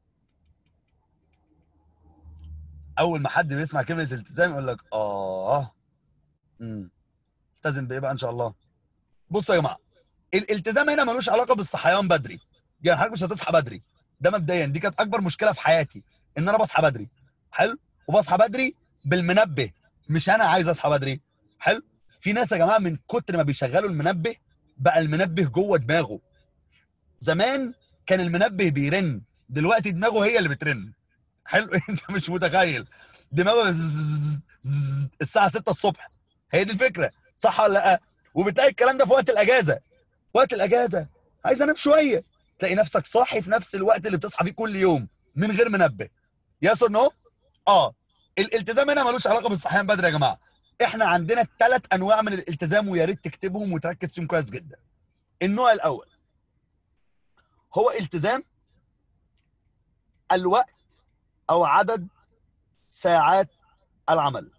اول ما حد بيسمع كلمه التزام يقول لك اه امم التزم بايه بقى ان شاء الله بصوا يا جماعه الالتزام هنا ملوش علاقه بالصحيان بدري يعني حضرتك مش هتصحى بدري ده مبدئيا دي كانت اكبر مشكله في حياتي ان انا بصحى بدري حلو وبصحى بدري بالمنبه مش انا عايز اصحى بدري حلو في ناس يا جماعه من كتر ما بيشغلوا المنبه بقى المنبه جوه دماغه زمان كان المنبه بيرن دلوقتي دماغه هي اللي بترن حلو انت مش متخيل دماغه زز- زز- الساعه 6 الصبح هي دي الفكره صح ولا لا وبتلاقي الكلام ده في وقت الاجازه وقت الاجازه عايز انام شويه تلاقي نفسك صاحي في نفس الوقت اللي بتصحى فيه كل يوم من غير منبه يس اور نو اه الالتزام هنا ملوش علاقه بالصحيان بدري يا جماعه احنا عندنا ثلاث انواع من الالتزام ويا ريت تكتبهم وتركز فيهم كويس جدا النوع الاول هو التزام الوقت او عدد ساعات العمل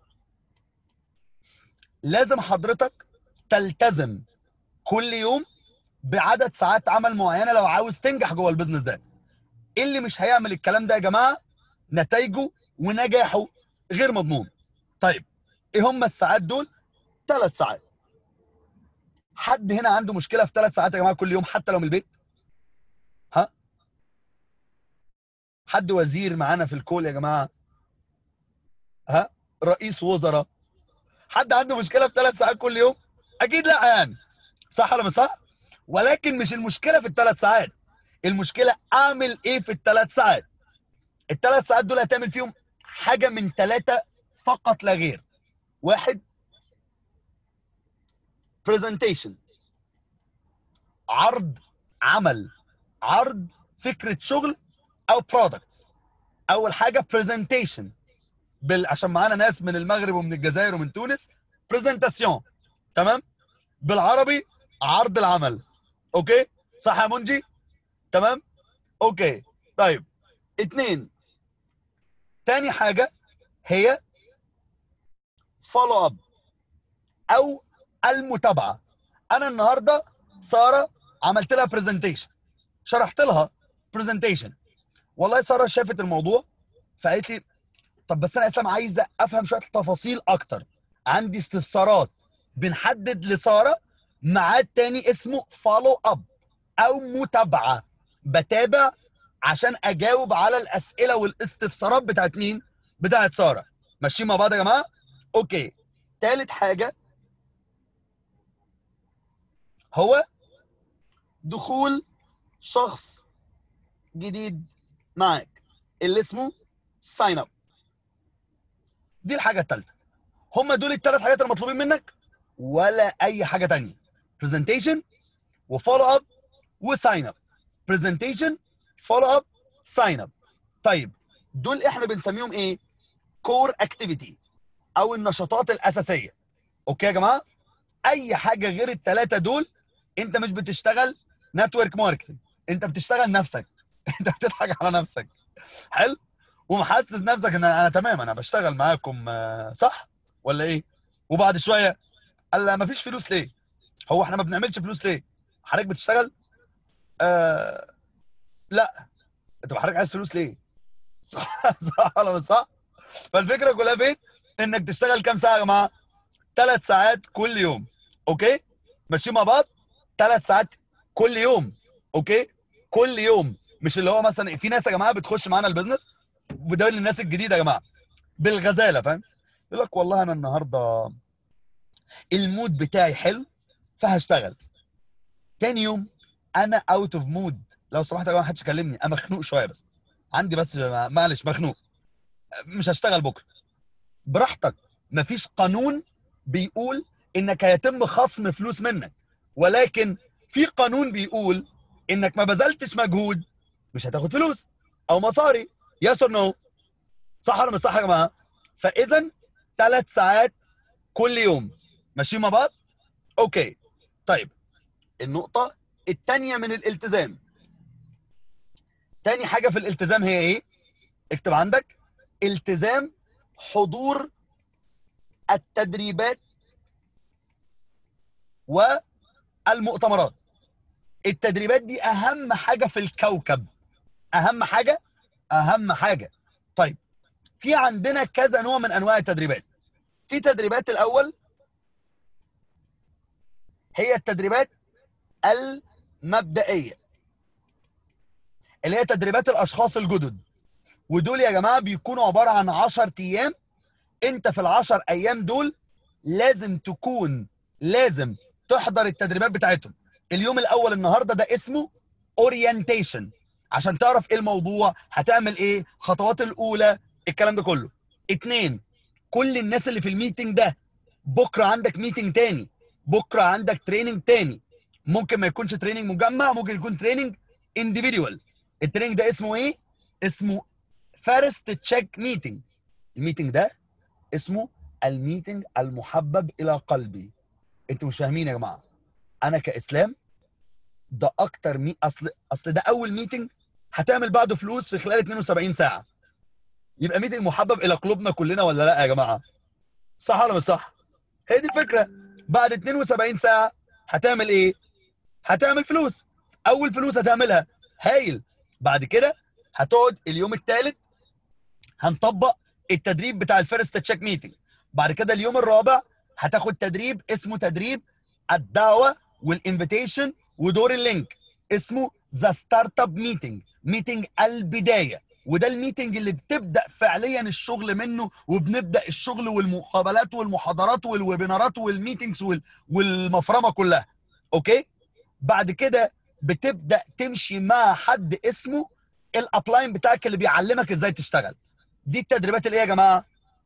لازم حضرتك تلتزم كل يوم بعدد ساعات عمل معينه لو عاوز تنجح جوه البيزنس ده اللي مش هيعمل الكلام ده يا جماعه نتائجه ونجاحه غير مضمون طيب ايه هم الساعات دول ثلاث ساعات حد هنا عنده مشكله في ثلاث ساعات يا جماعه كل يوم حتى لو من البيت ها حد وزير معانا في الكول يا جماعه ها رئيس وزراء حد عنده مشكله في ثلاث ساعات كل يوم اكيد لا يعني صح ولا مش صح ولكن مش المشكله في الثلاث ساعات المشكله اعمل ايه في الثلاث ساعات الثلاث ساعات دول هتعمل فيهم حاجه من ثلاثه فقط لا غير واحد presentation عرض عمل عرض فكره شغل او برودكت اول حاجه presentation بال... عشان معانا ناس من المغرب ومن الجزائر ومن تونس برزنتاسيون تمام بالعربي عرض العمل اوكي صح يا منجي تمام اوكي طيب اتنين تاني حاجه هي فولو اب او المتابعه انا النهارده ساره عملت لها برزنتيشن شرحت لها برزنتيشن والله ساره شافت الموضوع فقالت لي طب بس انا يا اسلام عايزه افهم شويه تفاصيل اكتر عندي استفسارات بنحدد لساره ميعاد تاني اسمه فولو اب او متابعه بتابع عشان اجاوب على الاسئله والاستفسارات بتاعت مين بتاعت ساره ماشيين مع بعض يا جماعه اوكي تالت حاجه هو دخول شخص جديد معاك اللي اسمه ساين اب دي الحاجه الثالثه هم دول الثلاث حاجات المطلوبين منك ولا اي حاجه تانية برزنتيشن وفولو اب وساين اب برزنتيشن فولو اب ساين اب طيب دول احنا بنسميهم ايه كور اكتيفيتي او النشاطات الاساسيه اوكي يا جماعه اي حاجه غير الثلاثه دول انت مش بتشتغل نتورك ماركتنج انت بتشتغل نفسك انت بتضحك على نفسك حلو ومحسس نفسك ان انا, أنا تمام انا بشتغل معاكم آه، صح ولا ايه وبعد شويه قال لا مفيش فلوس ليه هو احنا ما بنعملش فلوس ليه حضرتك بتشتغل آه لا انت حضرتك عايز فلوس ليه صح صح ولا مش صح فالفكره كلها فين انك تشتغل كام ساعه يا جماعه ثلاث ساعات كل يوم اوكي ماشيين مع بعض ثلاث ساعات كل يوم اوكي كل يوم مش اللي هو مثلا في ناس يا جماعه بتخش معانا البيزنس وده للناس الجديده يا جماعه بالغزاله فاهم يقول لك والله انا النهارده المود بتاعي حلو فهشتغل تاني يوم انا اوت اوف مود لو سمحت يا جماعه محدش يكلمني انا مخنوق شويه بس عندي بس معلش مخنوق مش هشتغل بكره براحتك مفيش قانون بيقول انك هيتم خصم فلوس منك ولكن في قانون بيقول انك ما بذلتش مجهود مش هتاخد فلوس او مصاري يس اور نو صح ولا مش صح يا جماعه فاذا ثلاث ساعات كل يوم ماشيين مع بعض اوكي طيب النقطه الثانيه من الالتزام تاني حاجه في الالتزام هي ايه اكتب عندك التزام حضور التدريبات والمؤتمرات التدريبات دي اهم حاجه في الكوكب اهم حاجه اهم حاجه طيب في عندنا كذا نوع من انواع التدريبات في تدريبات الاول هي التدريبات المبدئيه اللي هي تدريبات الاشخاص الجدد ودول يا جماعه بيكونوا عباره عن 10 ايام انت في ال10 ايام دول لازم تكون لازم تحضر التدريبات بتاعتهم اليوم الاول النهارده ده اسمه اورينتيشن عشان تعرف ايه الموضوع هتعمل ايه خطوات الاولى الكلام ده كله اتنين كل الناس اللي في الميتنج ده بكره عندك ميتنج تاني بكره عندك تريننج تاني ممكن ما يكونش تريننج مجمع ممكن يكون تريننج انديفيدوال التريننج ده اسمه ايه اسمه فيرست تشيك ميتنج الميتنج ده اسمه الميتنج المحبب الى قلبي انتوا مش فاهمين يا جماعه انا كاسلام ده اكتر مي اصل اصل ده اول ميتنج هتعمل بعده فلوس في خلال 72 ساعه يبقى ميتنج محبب الى قلوبنا كلنا ولا لا يا جماعه صح ولا مش صح هي دي الفكره بعد 72 ساعه هتعمل ايه هتعمل فلوس اول فلوس هتعملها هايل بعد كده هتقعد اليوم الثالث هنطبق التدريب بتاع الفيرست تشيك ميتنج بعد كده اليوم الرابع هتاخد تدريب اسمه تدريب الدعوه والانفيتيشن ودور اللينك اسمه ذا ستارت اب ميتنج ميتنج البدايه وده الميتنج اللي بتبدا فعليا الشغل منه وبنبدا الشغل والمقابلات والمحاضرات والويبينارات والميتنجز وال... والمفرمه كلها اوكي بعد كده بتبدا تمشي مع حد اسمه الابلاين بتاعك اللي بيعلمك ازاي تشتغل دي التدريبات اللي ايه يا جماعه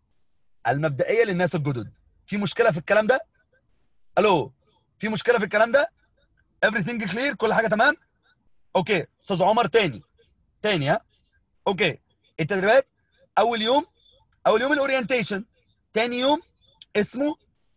المبدئيه للناس الجدد في مشكله في الكلام ده الو في مشكله في الكلام ده everything clear كل حاجه تمام اوكي استاذ عمر تاني تاني ها اوكي التدريبات اول يوم اول يوم الاورينتيشن تاني يوم اسمه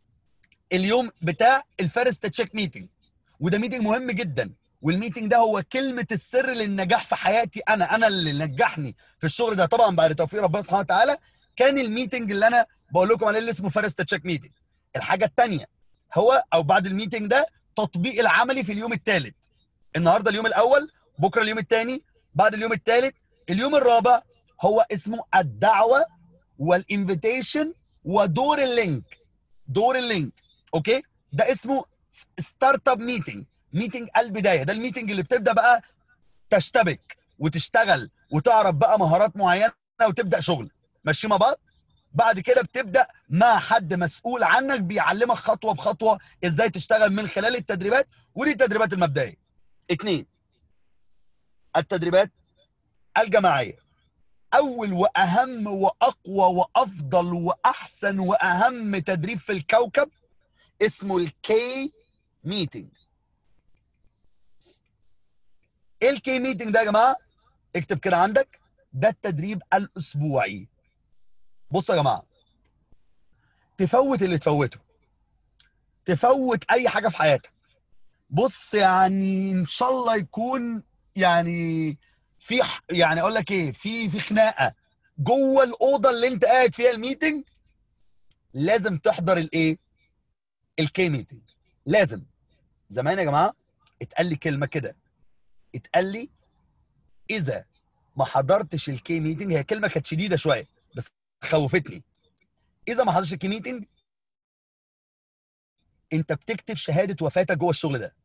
اليوم بتاع الفيرست تشيك ميتنج وده ميتنج مهم جدا والميتنج ده هو كلمه السر للنجاح في حياتي انا انا اللي نجحني في الشغل ده طبعا بعد توفيق ربنا سبحانه وتعالى كان الميتنج اللي انا بقول لكم عليه اللي اسمه فيرست تشيك ميتنج الحاجه الثانيه هو او بعد الميتنج ده تطبيق العملي في اليوم الثالث النهارده اليوم الاول بكره اليوم الثاني بعد اليوم الثالث اليوم الرابع هو اسمه الدعوه والانفيتيشن ودور اللينك دور اللينك اوكي ده اسمه ستارت اب ميتنج ميتنج البدايه ده الميتنج اللي بتبدا بقى تشتبك وتشتغل وتعرف بقى مهارات معينه وتبدا شغل ماشي مع بعض بعد كده بتبدا مع حد مسؤول عنك بيعلمك خطوه بخطوه ازاي تشتغل من خلال التدريبات ودي التدريبات المبدئيه اتنين التدريبات الجماعيه اول واهم واقوى وافضل واحسن واهم تدريب في الكوكب اسمه الكي ميتنج ايه الكي ميتنج ده يا جماعه اكتب كده عندك ده التدريب الاسبوعي بصوا يا جماعه تفوت اللي تفوته تفوت اي حاجه في حياتك بص يعني ان شاء الله يكون يعني في ح- يعني اقول لك ايه في في خناقه جوه الاوضه اللي انت قاعد فيها الميتنج لازم تحضر الايه الكي ميتنج لازم زمان يا جماعه اتقال لي كلمه كده اتقال لي اذا ما حضرتش الكي ميتنج هي كلمه كانت شديده شويه بس خوفتني اذا ما حضرتش الكي ميتنج انت بتكتب شهاده وفاتك جوه الشغل ده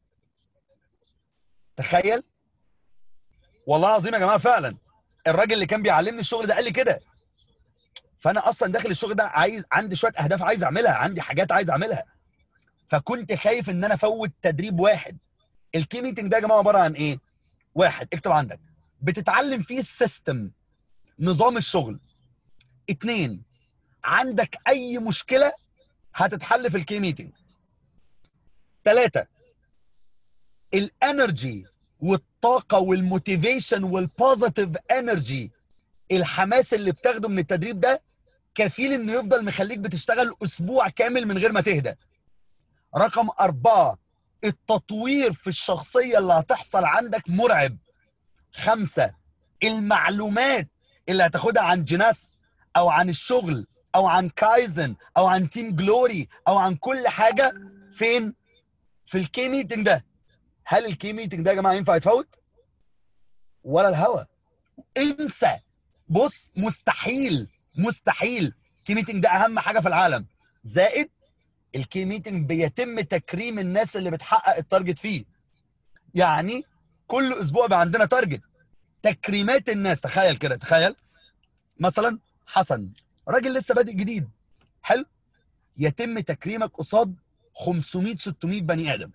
تخيل والله العظيم يا جماعه فعلا الراجل اللي كان بيعلمني الشغل ده قال لي كده فانا اصلا داخل الشغل ده عايز عندي شويه اهداف عايز اعملها عندي حاجات عايز اعملها فكنت خايف ان انا افوت تدريب واحد الكي ميتنج ده يا جماعه عباره عن ايه واحد اكتب عندك بتتعلم فيه السيستم نظام الشغل اتنين عندك اي مشكله هتتحل في الكي ميتنج ثلاثة الانرجي والطاقة والموتيفيشن والبوزيتيف انرجي الحماس اللي بتاخده من التدريب ده كفيل انه يفضل مخليك بتشتغل اسبوع كامل من غير ما تهدى رقم أربعة التطوير في الشخصية اللي هتحصل عندك مرعب خمسة المعلومات اللي هتاخدها عن جناس أو عن الشغل أو عن كايزن أو عن تيم جلوري أو عن كل حاجة فين؟ في الكي ميتنج ده هل الكي ميتنج ده يا جماعة ينفع يتفوت؟ ولا الهوا انسى بص مستحيل مستحيل الكي ميتنج ده أهم حاجة في العالم زائد الكي ميتنج بيتم تكريم الناس اللي بتحقق التارجت فيه يعني كل اسبوع بقى عندنا تارجت تكريمات الناس تخيل كده تخيل مثلا حسن راجل لسه بادئ جديد حلو يتم تكريمك قصاد 500 600 بني ادم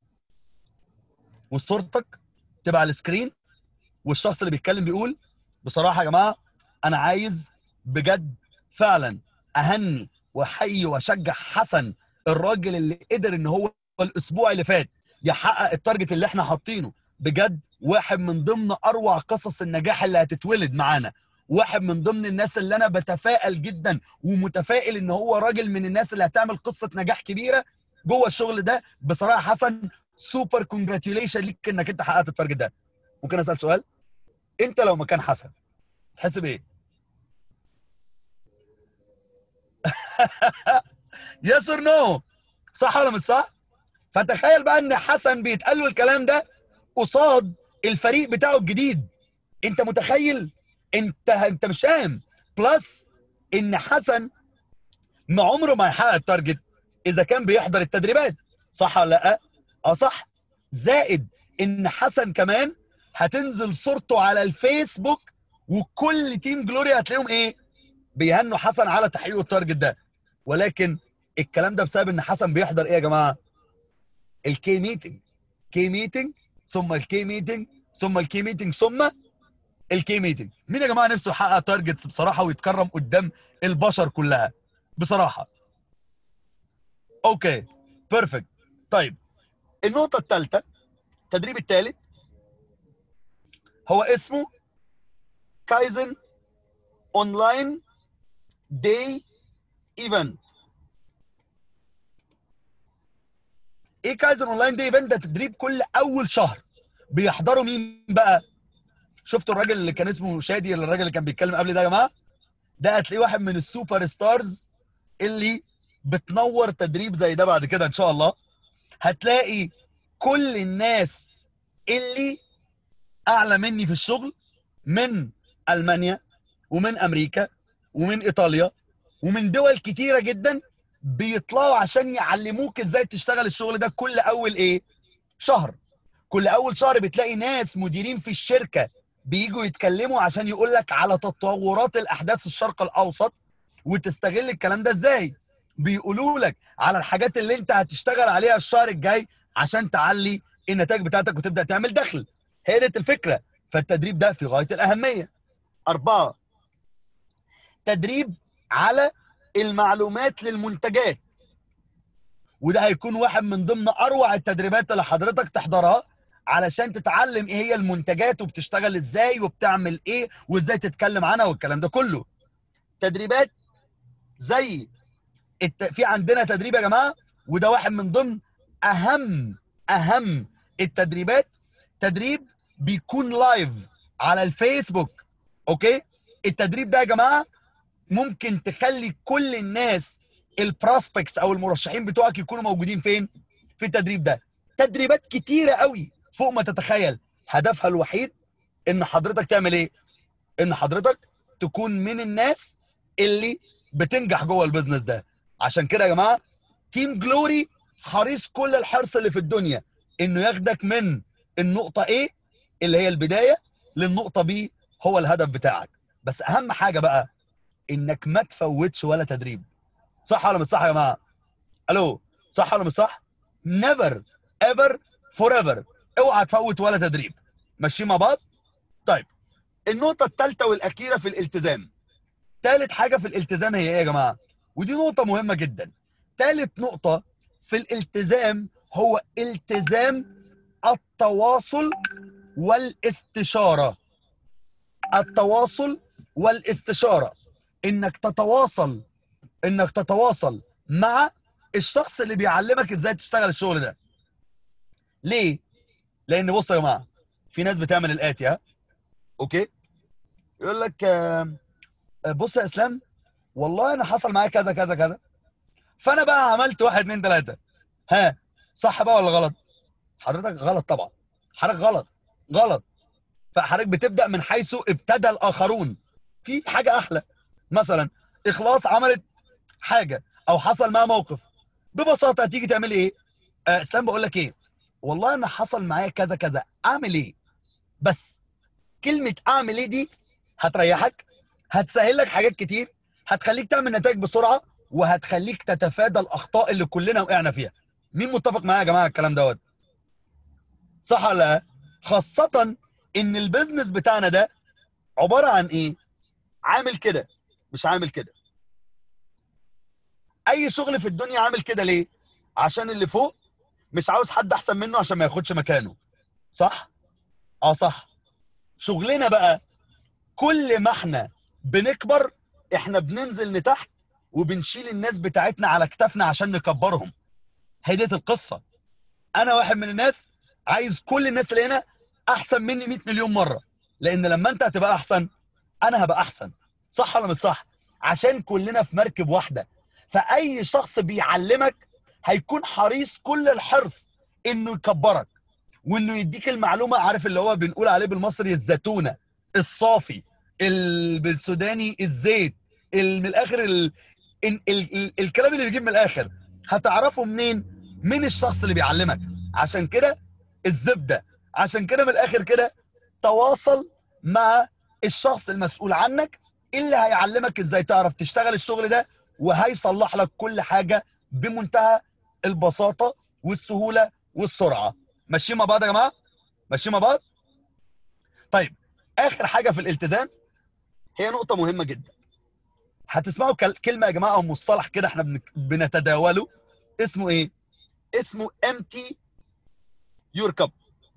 وصورتك تبقى على السكرين والشخص اللي بيتكلم بيقول بصراحه يا جماعه انا عايز بجد فعلا اهني واحيي واشجع حسن الراجل اللي قدر ان هو الاسبوع اللي فات يحقق التارجت اللي احنا حاطينه بجد واحد من ضمن اروع قصص النجاح اللي هتتولد معانا واحد من ضمن الناس اللي انا بتفائل جدا ومتفائل ان هو راجل من الناس اللي هتعمل قصه نجاح كبيره جوه الشغل ده بصراحه حسن سوبر كونجراتيوليشن ليك انك انت حققت التارجت ده ممكن اسال سؤال انت لو مكان حسن تحس بايه يس اور نو صح ولا مش صح فتخيل بقى ان حسن بيتقال له الكلام ده قصاد الفريق بتاعه الجديد انت متخيل انت انت مش فاهم بلس ان حسن ما عمره ما هيحقق التارجت اذا كان بيحضر التدريبات صح ولا لا اه صح زائد ان حسن كمان هتنزل صورته على الفيسبوك وكل تيم جلوري هتلاقيهم ايه بيهنوا حسن على تحقيق التارجت ده ولكن الكلام ده بسبب ان حسن بيحضر ايه يا جماعه الكي ميتنج كي ميتنج ثم الكي ميتنج ثم الكي ميتنج ثم الكي ميتنج مين يا جماعه نفسه يحقق تارجتس بصراحه ويتكرم قدام البشر كلها بصراحه اوكي بيرفكت طيب النقطه الثالثه التدريب الثالث هو اسمه كايزن اونلاين داي ايفنت ايه كايزن اونلاين داي ايفنت ده تدريب كل اول شهر بيحضروا مين بقى شفتوا الراجل اللي كان اسمه شادي الراجل اللي كان بيتكلم قبل ده يا جماعه ده هتلاقيه واحد من السوبر ستارز اللي بتنور تدريب زي ده بعد كده ان شاء الله هتلاقي كل الناس اللي اعلى مني في الشغل من المانيا ومن امريكا ومن ايطاليا ومن دول كتيره جدا بيطلعوا عشان يعلموك ازاي تشتغل الشغل ده كل اول ايه شهر كل اول شهر بتلاقي ناس مديرين في الشركه بييجوا يتكلموا عشان يقول لك على تطورات الاحداث الشرق الاوسط وتستغل الكلام ده ازاي بيقولوا لك على الحاجات اللي انت هتشتغل عليها الشهر الجاي عشان تعلي النتائج بتاعتك وتبدا تعمل دخل هي دي الفكره فالتدريب ده في غايه الاهميه اربعه تدريب على المعلومات للمنتجات وده هيكون واحد من ضمن اروع التدريبات اللي حضرتك تحضرها علشان تتعلم ايه هي المنتجات وبتشتغل ازاي وبتعمل ايه وازاي تتكلم عنها والكلام ده كله تدريبات زي الت... في عندنا تدريب يا جماعه وده واحد من ضمن اهم اهم التدريبات تدريب بيكون لايف على الفيسبوك اوكي التدريب ده يا جماعه ممكن تخلي كل الناس البروسبكتس او المرشحين بتوعك يكونوا موجودين فين في التدريب ده تدريبات كتيره قوي فوق ما تتخيل هدفها الوحيد ان حضرتك تعمل ايه ان حضرتك تكون من الناس اللي بتنجح جوه البيزنس ده عشان كده يا جماعه تيم جلوري حريص كل الحرص اللي في الدنيا انه ياخدك من النقطه ايه اللي هي البدايه للنقطه بي هو الهدف بتاعك بس اهم حاجه بقى انك ما تفوتش ولا تدريب صح ولا مش صح يا جماعه الو صح ولا مش صح نيفر ايفر فور ايفر اوعى تفوت ولا تدريب ماشيين مع بعض طيب النقطه الثالثه والاخيره في الالتزام ثالث حاجه في الالتزام هي ايه يا جماعه ودي نقطه مهمه جدا ثالث نقطه في الالتزام هو التزام التواصل والاستشاره التواصل والاستشاره انك تتواصل انك تتواصل مع الشخص اللي بيعلمك ازاي تشتغل الشغل ده ليه لان بص يا جماعه في ناس بتعمل الاتي ها اوكي يقول لك آه، آه، بص يا اسلام والله انا حصل معايا كذا كذا كذا فانا بقى عملت واحد اتنين تلاته ها صح بقى ولا غلط حضرتك غلط طبعا حضرتك غلط غلط فحضرتك بتبدا من حيث ابتدى الاخرون في حاجه احلى مثلا اخلاص عملت حاجه او حصل معاها موقف ببساطه هتيجي تعمل ايه آه اسلام بقول لك ايه والله انا حصل معايا كذا كذا اعمل ايه بس كلمه اعمل ايه دي هتريحك هتسهل لك حاجات كتير هتخليك تعمل نتائج بسرعه وهتخليك تتفادى الاخطاء اللي كلنا وقعنا فيها مين متفق معايا يا جماعه الكلام دوت صح ولا لا خاصه ان البيزنس بتاعنا ده عباره عن ايه عامل كده مش عامل كده اي شغل في الدنيا عامل كده ليه عشان اللي فوق مش عاوز حد احسن منه عشان ما ياخدش مكانه صح اه صح شغلنا بقى كل ما احنا بنكبر احنا بننزل لتحت وبنشيل الناس بتاعتنا على كتافنا عشان نكبرهم هي ديت القصه انا واحد من الناس عايز كل الناس اللي هنا احسن مني 100 مليون مره لان لما انت هتبقى احسن انا هبقى احسن صح ولا مش صح عشان كلنا في مركب واحده فاي شخص بيعلمك هيكون حريص كل الحرص انه يكبرك وانه يديك المعلومه عارف اللي هو بنقول عليه بالمصري الزتونه الصافي ال- بالسوداني الزيت ال- من الاخر ال... ال... ال... ال... الكلام اللي بيجيب من الاخر هتعرفه منين من الشخص اللي بيعلمك عشان كده الزبده عشان كده من الاخر كده تواصل مع الشخص المسؤول عنك اللي هيعلمك ازاي تعرف تشتغل الشغل ده وهيصلح لك كل حاجه بمنتهى البساطه والسهوله والسرعه ماشيين مع بعض يا جماعه ماشيين مع بعض طيب اخر حاجه في الالتزام هي نقطه مهمه جدا هتسمعوا كل- كلمه يا جماعه او مصطلح كده احنا بن- بنتداوله اسمه ايه اسمه empty your cup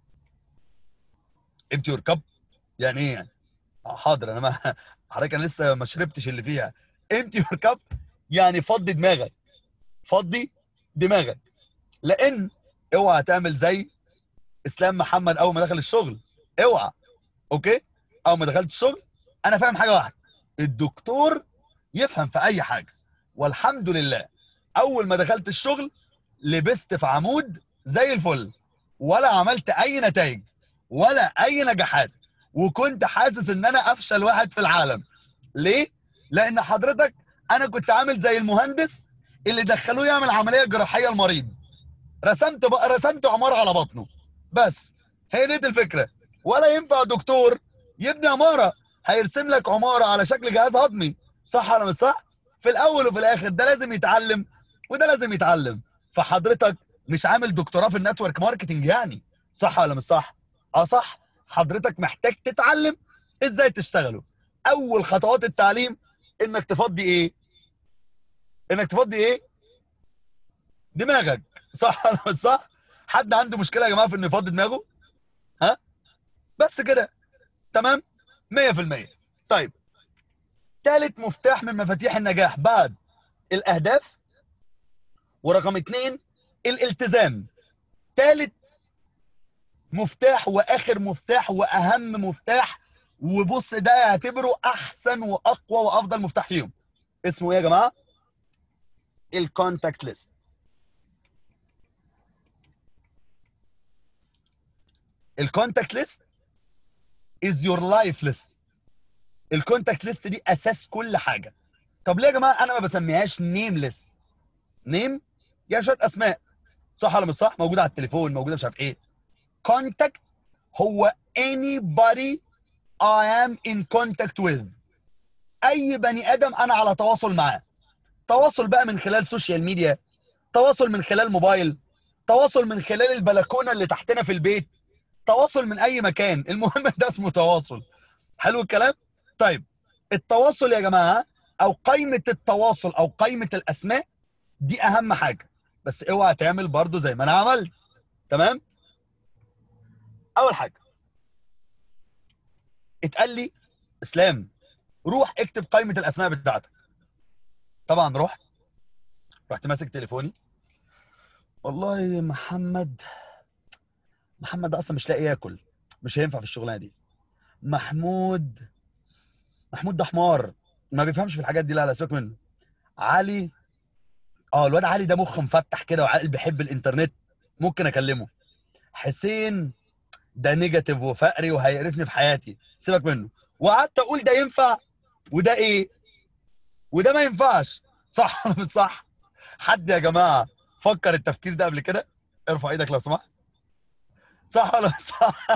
empty your cup يعني ايه يعني آه، حاضر انا ما حضرتك انا لسه ما شربتش اللي فيها empty your cup يعني فضي دماغك فضي دماغك لان اوعى تعمل زي اسلام محمد اول ما دخل الشغل اوعى اوكي اول ما دخلت الشغل انا فاهم حاجه واحده الدكتور يفهم في اي حاجه والحمد لله اول ما دخلت الشغل لبست في عمود زي الفل ولا عملت اي نتائج ولا اي نجاحات وكنت حاسس ان انا افشل واحد في العالم ليه لان حضرتك انا كنت عامل زي المهندس اللي دخلوه يعمل عمليه جراحيه المريض رسمت بقى رسمت عماره على بطنه بس هي دي الفكره ولا ينفع دكتور يبني عماره هيرسم لك عماره على شكل جهاز هضمي صح ولا مش صح في الاول وفي الاخر ده لازم يتعلم وده لازم يتعلم فحضرتك مش عامل دكتوراه في النتورك ماركتنج يعني صح ولا مش صح اه صح حضرتك محتاج تتعلم ازاي تشتغله اول خطوات التعليم انك تفضي ايه انك تفضي ايه دماغك صح ولا مش صح حد عنده مشكله يا جماعه في انه يفضي دماغه ها بس كده تمام 100% طيب ثالث مفتاح من مفاتيح النجاح بعد الاهداف ورقم اثنين الالتزام ثالث مفتاح واخر مفتاح واهم مفتاح وبص ده اعتبره احسن واقوى وافضل مفتاح فيهم اسمه ايه يا جماعه الكونتاكت ليست الكونتاكت ليست از يور لايف ليست الكونتاكت ليست دي اساس كل حاجه طب ليه يا جماعه انا ما بسميهاش نيم ليست نيم يعني شويه اسماء صح ولا مش صح موجوده على التليفون موجوده مش عارف ايه contact هو anybody I am in contact with اي بني ادم انا على تواصل معاه تواصل بقى من خلال سوشيال ميديا تواصل من خلال موبايل تواصل من خلال البلكونه اللي تحتنا في البيت تواصل من اي مكان المهم ده اسمه تواصل حلو الكلام طيب التواصل يا جماعه او قائمه التواصل او قائمه الاسماء دي اهم حاجه بس اوعى تعمل برضو زي ما انا عملت تمام اول حاجه اتقال لي اسلام روح اكتب قائمه الاسماء بتاعتك طبعا رحت رحت ماسك تليفوني والله محمد محمد ده اصلا مش لاقي ياكل مش هينفع في الشغلانه دي محمود محمود ده حمار ما بيفهمش في الحاجات دي لا لا سيبك منه علي اه الواد علي ده مخ مفتح كده وعقل بيحب الانترنت ممكن اكلمه حسين ده نيجاتيف وفقري وهيقرفني في حياتي سيبك منه وقعدت اقول ده ينفع وده ايه وده ما ينفعش صح ولا مش صح حد يا جماعه فكر التفكير ده قبل كده ارفع ايدك لو سمحت صح ولا مش صح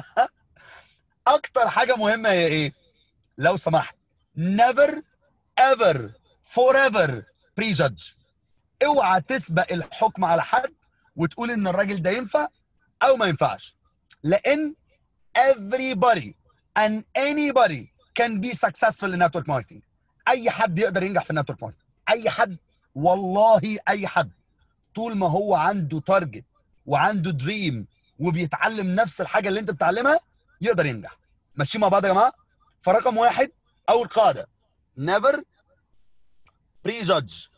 اكتر حاجه مهمه هي ايه لو سمحت never ever forever prejudge اوعى تسبق الحكم على حد وتقول ان الراجل ده ينفع او ما ينفعش لان everybody and anybody can be successful in network marketing اي حد يقدر ينجح في النتورك ماركتنج اي حد والله اي حد طول ما هو عنده تارجت وعنده دريم وبيتعلم نفس الحاجه اللي انت بتعلمها يقدر ينجح ماشيين مع بعض يا جماعه فرقم واحد اول قاعده never prejudge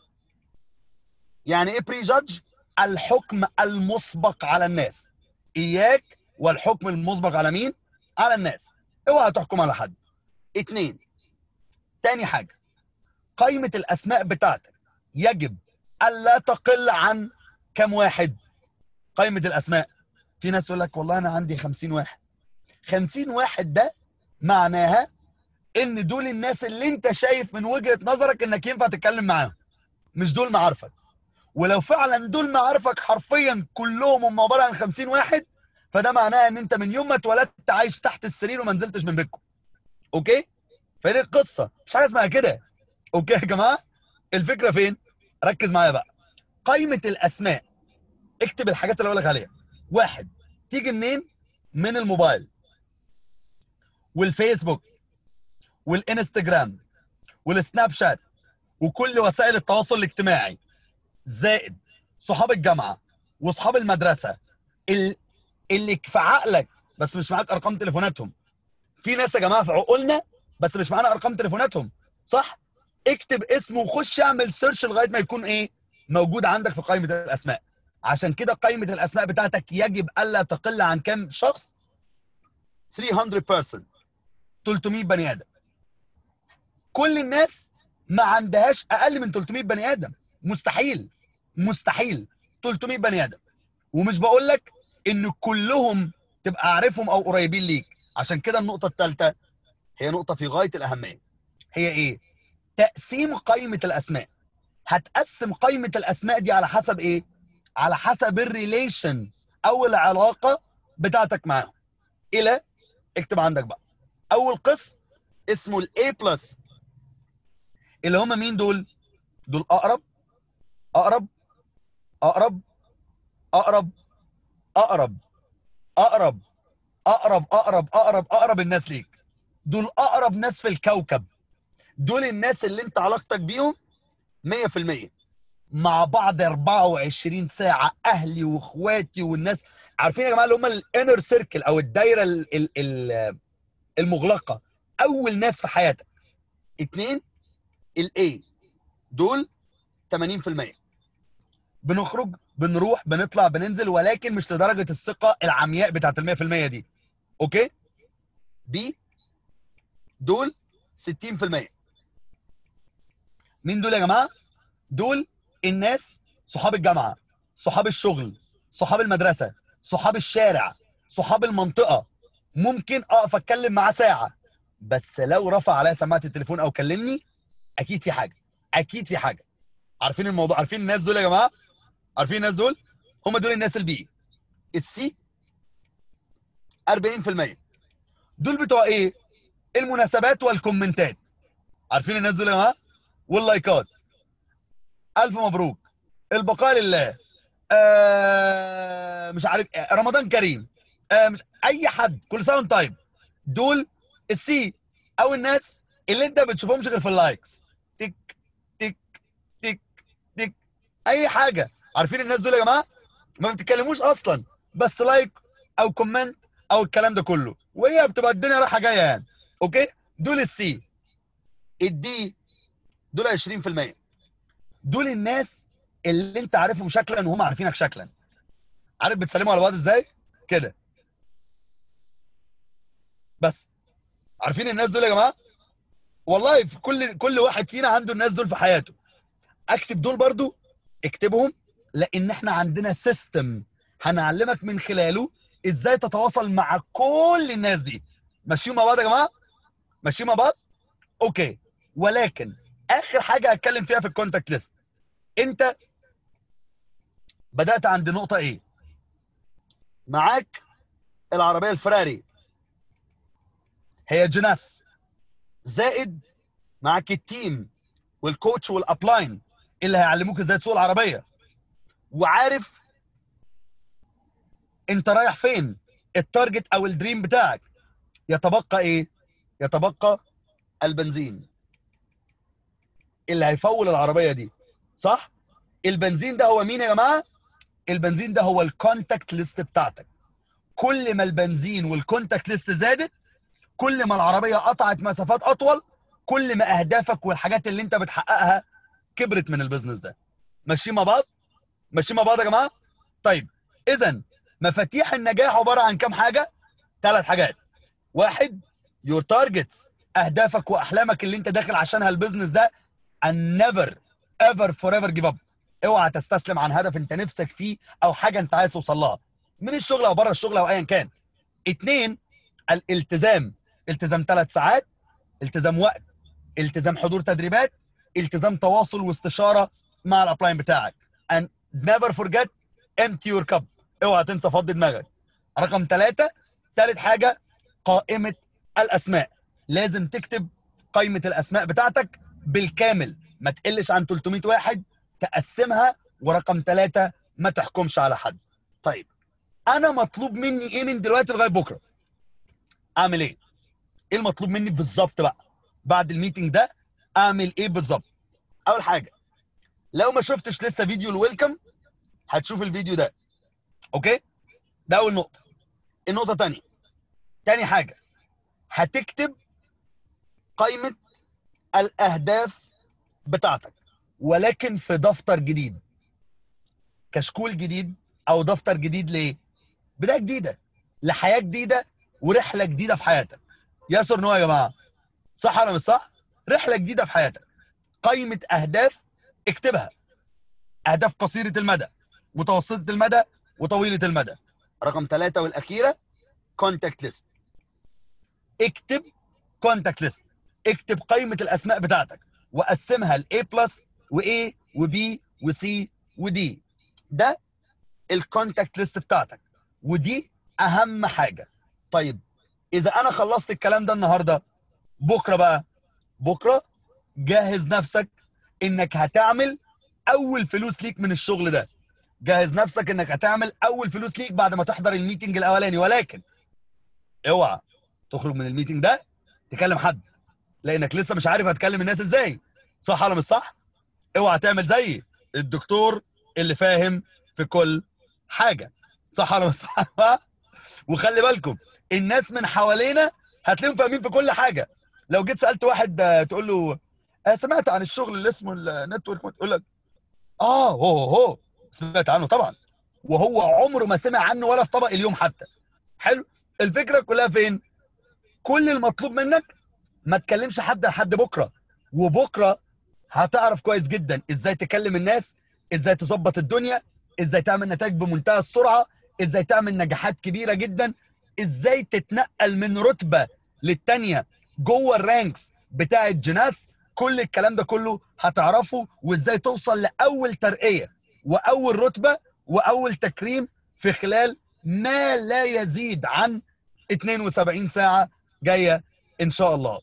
يعني ايه بريجادج الحكم المسبق على الناس اياك والحكم المسبق على مين على الناس اوعى تحكم على حد اتنين تاني حاجة قائمة الاسماء بتاعتك يجب الا تقل عن كم واحد قائمة الاسماء في ناس تقول لك والله انا عندي خمسين واحد خمسين واحد ده معناها ان دول الناس اللي انت شايف من وجهة نظرك انك ينفع تتكلم معاهم مش دول معارفك ولو فعلا دول معارفك حرفيا كلهم هم عباره عن 50 واحد فده معناه ان انت من يوم ما اتولدت عايش تحت السرير وما نزلتش من بيتكم اوكي فدي القصه مش حاجه اسمها كده اوكي يا جماعه الفكره فين ركز معايا بقى قائمه الاسماء اكتب الحاجات اللي اقول لك عليها واحد تيجي منين من الموبايل والفيسبوك والانستجرام والسناب شات وكل وسائل التواصل الاجتماعي زائد صحاب الجامعه واصحاب المدرسه ال- اللي في عقلك بس مش معاك ارقام تليفوناتهم في ناس يا جماعه في عقولنا بس مش معانا ارقام تليفوناتهم صح اكتب اسمه وخش اعمل سيرش لغايه ما يكون ايه موجود عندك في قائمه الاسماء عشان كده قائمه الاسماء بتاعتك يجب الا تقل عن كام شخص 300 person 300 بني ادم كل الناس ما عندهاش اقل من 300 بني ادم مستحيل مستحيل 300 بني ادم ومش بقول لك ان كلهم تبقى عارفهم او قريبين ليك عشان كده النقطه الثالثه هي نقطه في غايه الاهميه هي ايه تقسيم قائمه الاسماء هتقسم قائمه الاسماء دي على حسب ايه على حسب الريليشن او العلاقه بتاعتك معاهم الى اكتب عندك بقى اول قسم اسمه الاي بلس اللي هم مين دول دول اقرب اقرب اقرب اقرب اقرب اقرب اقرب اقرب اقرب اقرب الناس ليك دول اقرب ناس في الكوكب دول الناس اللي انت علاقتك بيهم 100% مع بعض 24 ساعه اهلي واخواتي والناس عارفين يا جماعه اللي هم الانر سيركل او الدايره ال ال ال المغلقه اول ناس في حياتك اتنين الاي دول 80% بنخرج بنروح بنطلع بننزل ولكن مش لدرجه الثقه العمياء بتاعت ال 100% دي اوكي بي دول 60% مين دول يا جماعه دول الناس صحاب الجامعه صحاب الشغل صحاب المدرسه صحاب الشارع صحاب المنطقه ممكن اقف اتكلم معاه ساعه بس لو رفع عليا سماعه التليفون او كلمني اكيد في حاجه اكيد في حاجه عارفين الموضوع عارفين الناس دول يا جماعه عارفين الناس دول هم دول الناس البي السي 40% دول بتوع ايه المناسبات والكومنتات عارفين الناس دول يا جماعه واللايكات الف مبروك البقاء لله آه مش عارف آه رمضان كريم آه مش اي حد كل سنه وانت طيب دول السي او الناس اللي انت ما بتشوفهمش غير في اللايكس تك تك تك تك اي حاجه عارفين الناس دول يا جماعه ما بتتكلموش اصلا بس لايك او كومنت او الكلام ده كله وهي بتبقى الدنيا رايحه جايه يعني اوكي دول السي الدي دول 20% دول الناس اللي انت عارفهم شكلا وهم عارفينك شكلا عارف بتسلموا على بعض ازاي كده بس عارفين الناس دول يا جماعه والله في كل كل واحد فينا عنده الناس دول في حياته اكتب دول برضو اكتبهم لان احنا عندنا سيستم هنعلمك من خلاله ازاي تتواصل مع كل الناس دي ماشيين مع بعض يا جماعه ماشيين مع بعض اوكي ولكن اخر حاجه هتكلم فيها في الكونتاكت ليست انت بدات عند نقطه ايه معاك العربيه الفراري هي جناس زائد معاك التيم والكوتش والابلاين اللي هيعلموك ازاي تسوق العربيه وعارف انت رايح فين التارجت او الدريم بتاعك يتبقى ايه يتبقى البنزين اللي هيفول العربيه دي صح البنزين ده هو مين يا جماعه البنزين ده هو الكونتاكت ليست بتاعتك كل ما البنزين والكونتاكت ليست زادت كل ما العربيه قطعت مسافات اطول كل ما اهدافك والحاجات اللي انت بتحققها كبرت من البيزنس ده ماشيين مع بعض ماشيين مع بعض يا جماعه طيب اذا مفاتيح النجاح عباره عن كام حاجه ثلاث حاجات واحد يور تارجتس اهدافك واحلامك اللي انت داخل عشانها البيزنس ده and never ever forever give up اوعى تستسلم عن هدف انت نفسك فيه او حاجه انت عايز توصل لها من الشغل او بره الشغل او ايا كان اتنين الالتزام التزام ثلاث ساعات التزام وقت التزام حضور تدريبات التزام تواصل واستشاره مع الابلاين بتاعك and never forget empty your cup اوعى تنسى فضي دماغك رقم ثلاثة ثالث حاجة قائمة الأسماء لازم تكتب قائمة الأسماء بتاعتك بالكامل ما تقلش عن 300 واحد تقسمها ورقم ثلاثة ما تحكمش على حد طيب أنا مطلوب مني إيه من دلوقتي لغاية بكرة أعمل إيه إيه المطلوب مني بالظبط بقى بعد الميتنج ده أعمل إيه بالظبط أول حاجة لو ما شفتش لسه فيديو الويلكم هتشوف الفيديو ده اوكي ده اول نقطه النقطه الثانيه تاني حاجه هتكتب قائمه الاهداف بتاعتك ولكن في دفتر جديد كشكول جديد او دفتر جديد ليه بدايه جديده لحياه جديده ورحله جديده في حياتك يا نو يا جماعه صح ولا مش صح رحله جديده في حياتك قائمه اهداف اكتبها اهداف قصيره المدى متوسطه المدى وطويله المدى رقم ثلاثة والأخيرة كونتاكت ليست اكتب كونتاكت ليست اكتب قائمه الاسماء بتاعتك وقسمها ل A بلس و A و B و C و D ده الكونتاكت ليست بتاعتك ودي اهم حاجه طيب اذا انا خلصت الكلام ده النهارده بكره بقى بكره جهز نفسك انك هتعمل اول فلوس ليك من الشغل ده جهز نفسك انك هتعمل اول فلوس ليك بعد ما تحضر الميتنج الاولاني ولكن اوعى تخرج من الميتنج ده تكلم حد لانك لسه مش عارف هتكلم الناس ازاي صح ولا مش صح اوعى تعمل زي الدكتور اللي فاهم في كل حاجه صح ولا مش صح وخلي بالكم الناس من حوالينا هتلاقيهم فاهمين في كل حاجه لو جيت سالت واحد آه، تقول له آه، سمعت عن الشغل اللي اسمه النتورك يقول لك اه هو هو سمعت عنه طبعا وهو عمره ما سمع عنه ولا في طبق اليوم حتى حلو الفكره كلها فين كل المطلوب منك ما تكلمش حد لحد بكره وبكره هتعرف كويس جدا ازاي تكلم الناس ازاي تظبط الدنيا ازاي تعمل نتائج بمنتهى السرعه ازاي تعمل نجاحات كبيره جدا ازاي تتنقل من رتبه للتانيه جوه الرانكس بتاع الجناس كل الكلام ده كله هتعرفه وازاي توصل لاول ترقيه واول رتبه واول تكريم في خلال ما لا يزيد عن 72 ساعه جايه ان شاء الله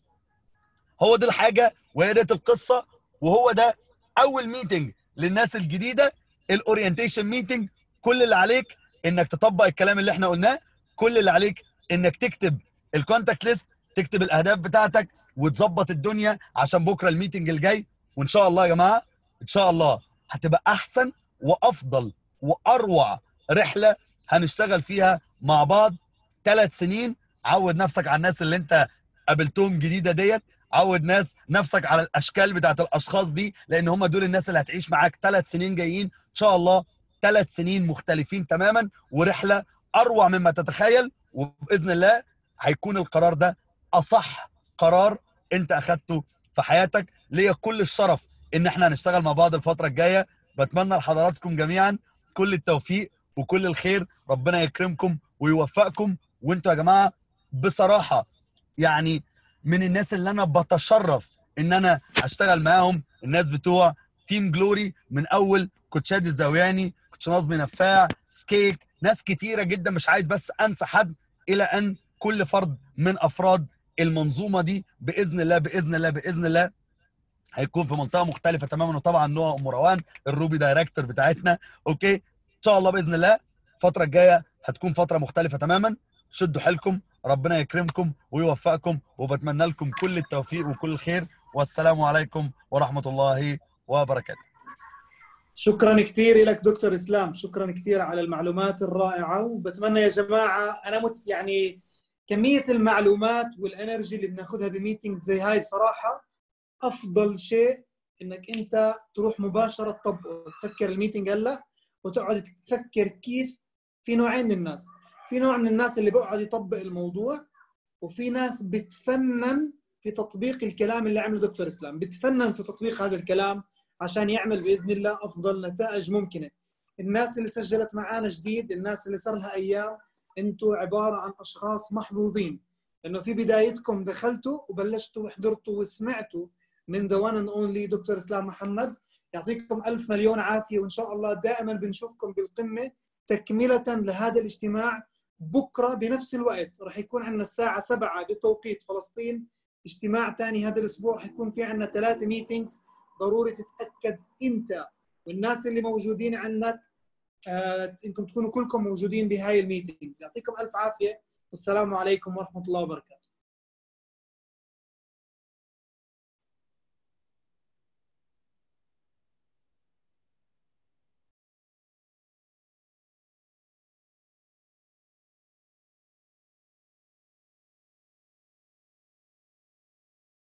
هو دي الحاجه وهي دي القصه وهو ده اول ميتنج للناس الجديده الاورينتيشن ميتنج كل اللي عليك انك تطبق الكلام اللي احنا قلناه كل اللي عليك انك تكتب الكونتاكت ليست تكتب الاهداف بتاعتك وتظبط الدنيا عشان بكره الميتنج الجاي وان شاء الله يا جماعه ان شاء الله هتبقى احسن وافضل واروع رحله هنشتغل فيها مع بعض ثلاث سنين عود نفسك على الناس اللي انت قابلتهم جديده ديت عود ناس نفسك على الاشكال بتاعت الاشخاص دي لان هم دول الناس اللي هتعيش معاك ثلاث سنين جايين ان شاء الله ثلاث سنين مختلفين تماما ورحله اروع مما تتخيل وباذن الله هيكون القرار ده اصح قرار انت اخدته في حياتك ليا كل الشرف ان احنا هنشتغل مع بعض الفتره الجايه بتمنى لحضراتكم جميعا كل التوفيق وكل الخير ربنا يكرمكم ويوفقكم وانتوا يا جماعه بصراحه يعني من الناس اللي انا بتشرف ان انا اشتغل معاهم الناس بتوع تيم جلوري من اول كوتش هادي الزاوياني كوتش نظمي نفاع سكيك ناس كتيره جدا مش عايز بس انسى حد الى ان كل فرد من افراد المنظومه دي باذن الله باذن الله باذن الله هيكون في منطقه مختلفه تماما وطبعا نوع ام روان الروبي دايركتور بتاعتنا اوكي ان شاء الله باذن الله الفتره الجايه هتكون فتره مختلفه تماما شدوا حيلكم ربنا يكرمكم ويوفقكم وبتمنى لكم كل التوفيق وكل الخير والسلام عليكم ورحمه الله وبركاته شكرا كثير لك دكتور اسلام شكرا كثير على المعلومات الرائعه وبتمنى يا جماعه انا مت يعني كميه المعلومات والانرجي اللي بناخذها بميتينج زي هاي بصراحه افضل شيء انك انت تروح مباشره تطبقه تفكر الميتنج هلا وتقعد تفكر كيف في نوعين من الناس في نوع من الناس اللي بيقعد يطبق الموضوع وفي ناس بتفنن في تطبيق الكلام اللي عمله دكتور اسلام بتفنن في تطبيق هذا الكلام عشان يعمل باذن الله افضل نتائج ممكنه الناس اللي سجلت معانا جديد الناس اللي صار لها ايام انتم عباره عن اشخاص محظوظين انه في بدايتكم دخلتوا وبلشتوا وحضرتوا وسمعتوا من ذا وان اند اونلي دكتور اسلام محمد يعطيكم الف مليون عافيه وان شاء الله دائما بنشوفكم بالقمه تكمله لهذا الاجتماع بكره بنفس الوقت راح يكون عندنا الساعه 7 بتوقيت فلسطين اجتماع ثاني هذا الاسبوع حيكون في عندنا ثلاثه ميتينجز ضروري تتاكد انت والناس اللي موجودين عندك آه انكم تكونوا كلكم موجودين بهاي الميتينجز يعطيكم الف عافيه والسلام عليكم ورحمه الله وبركاته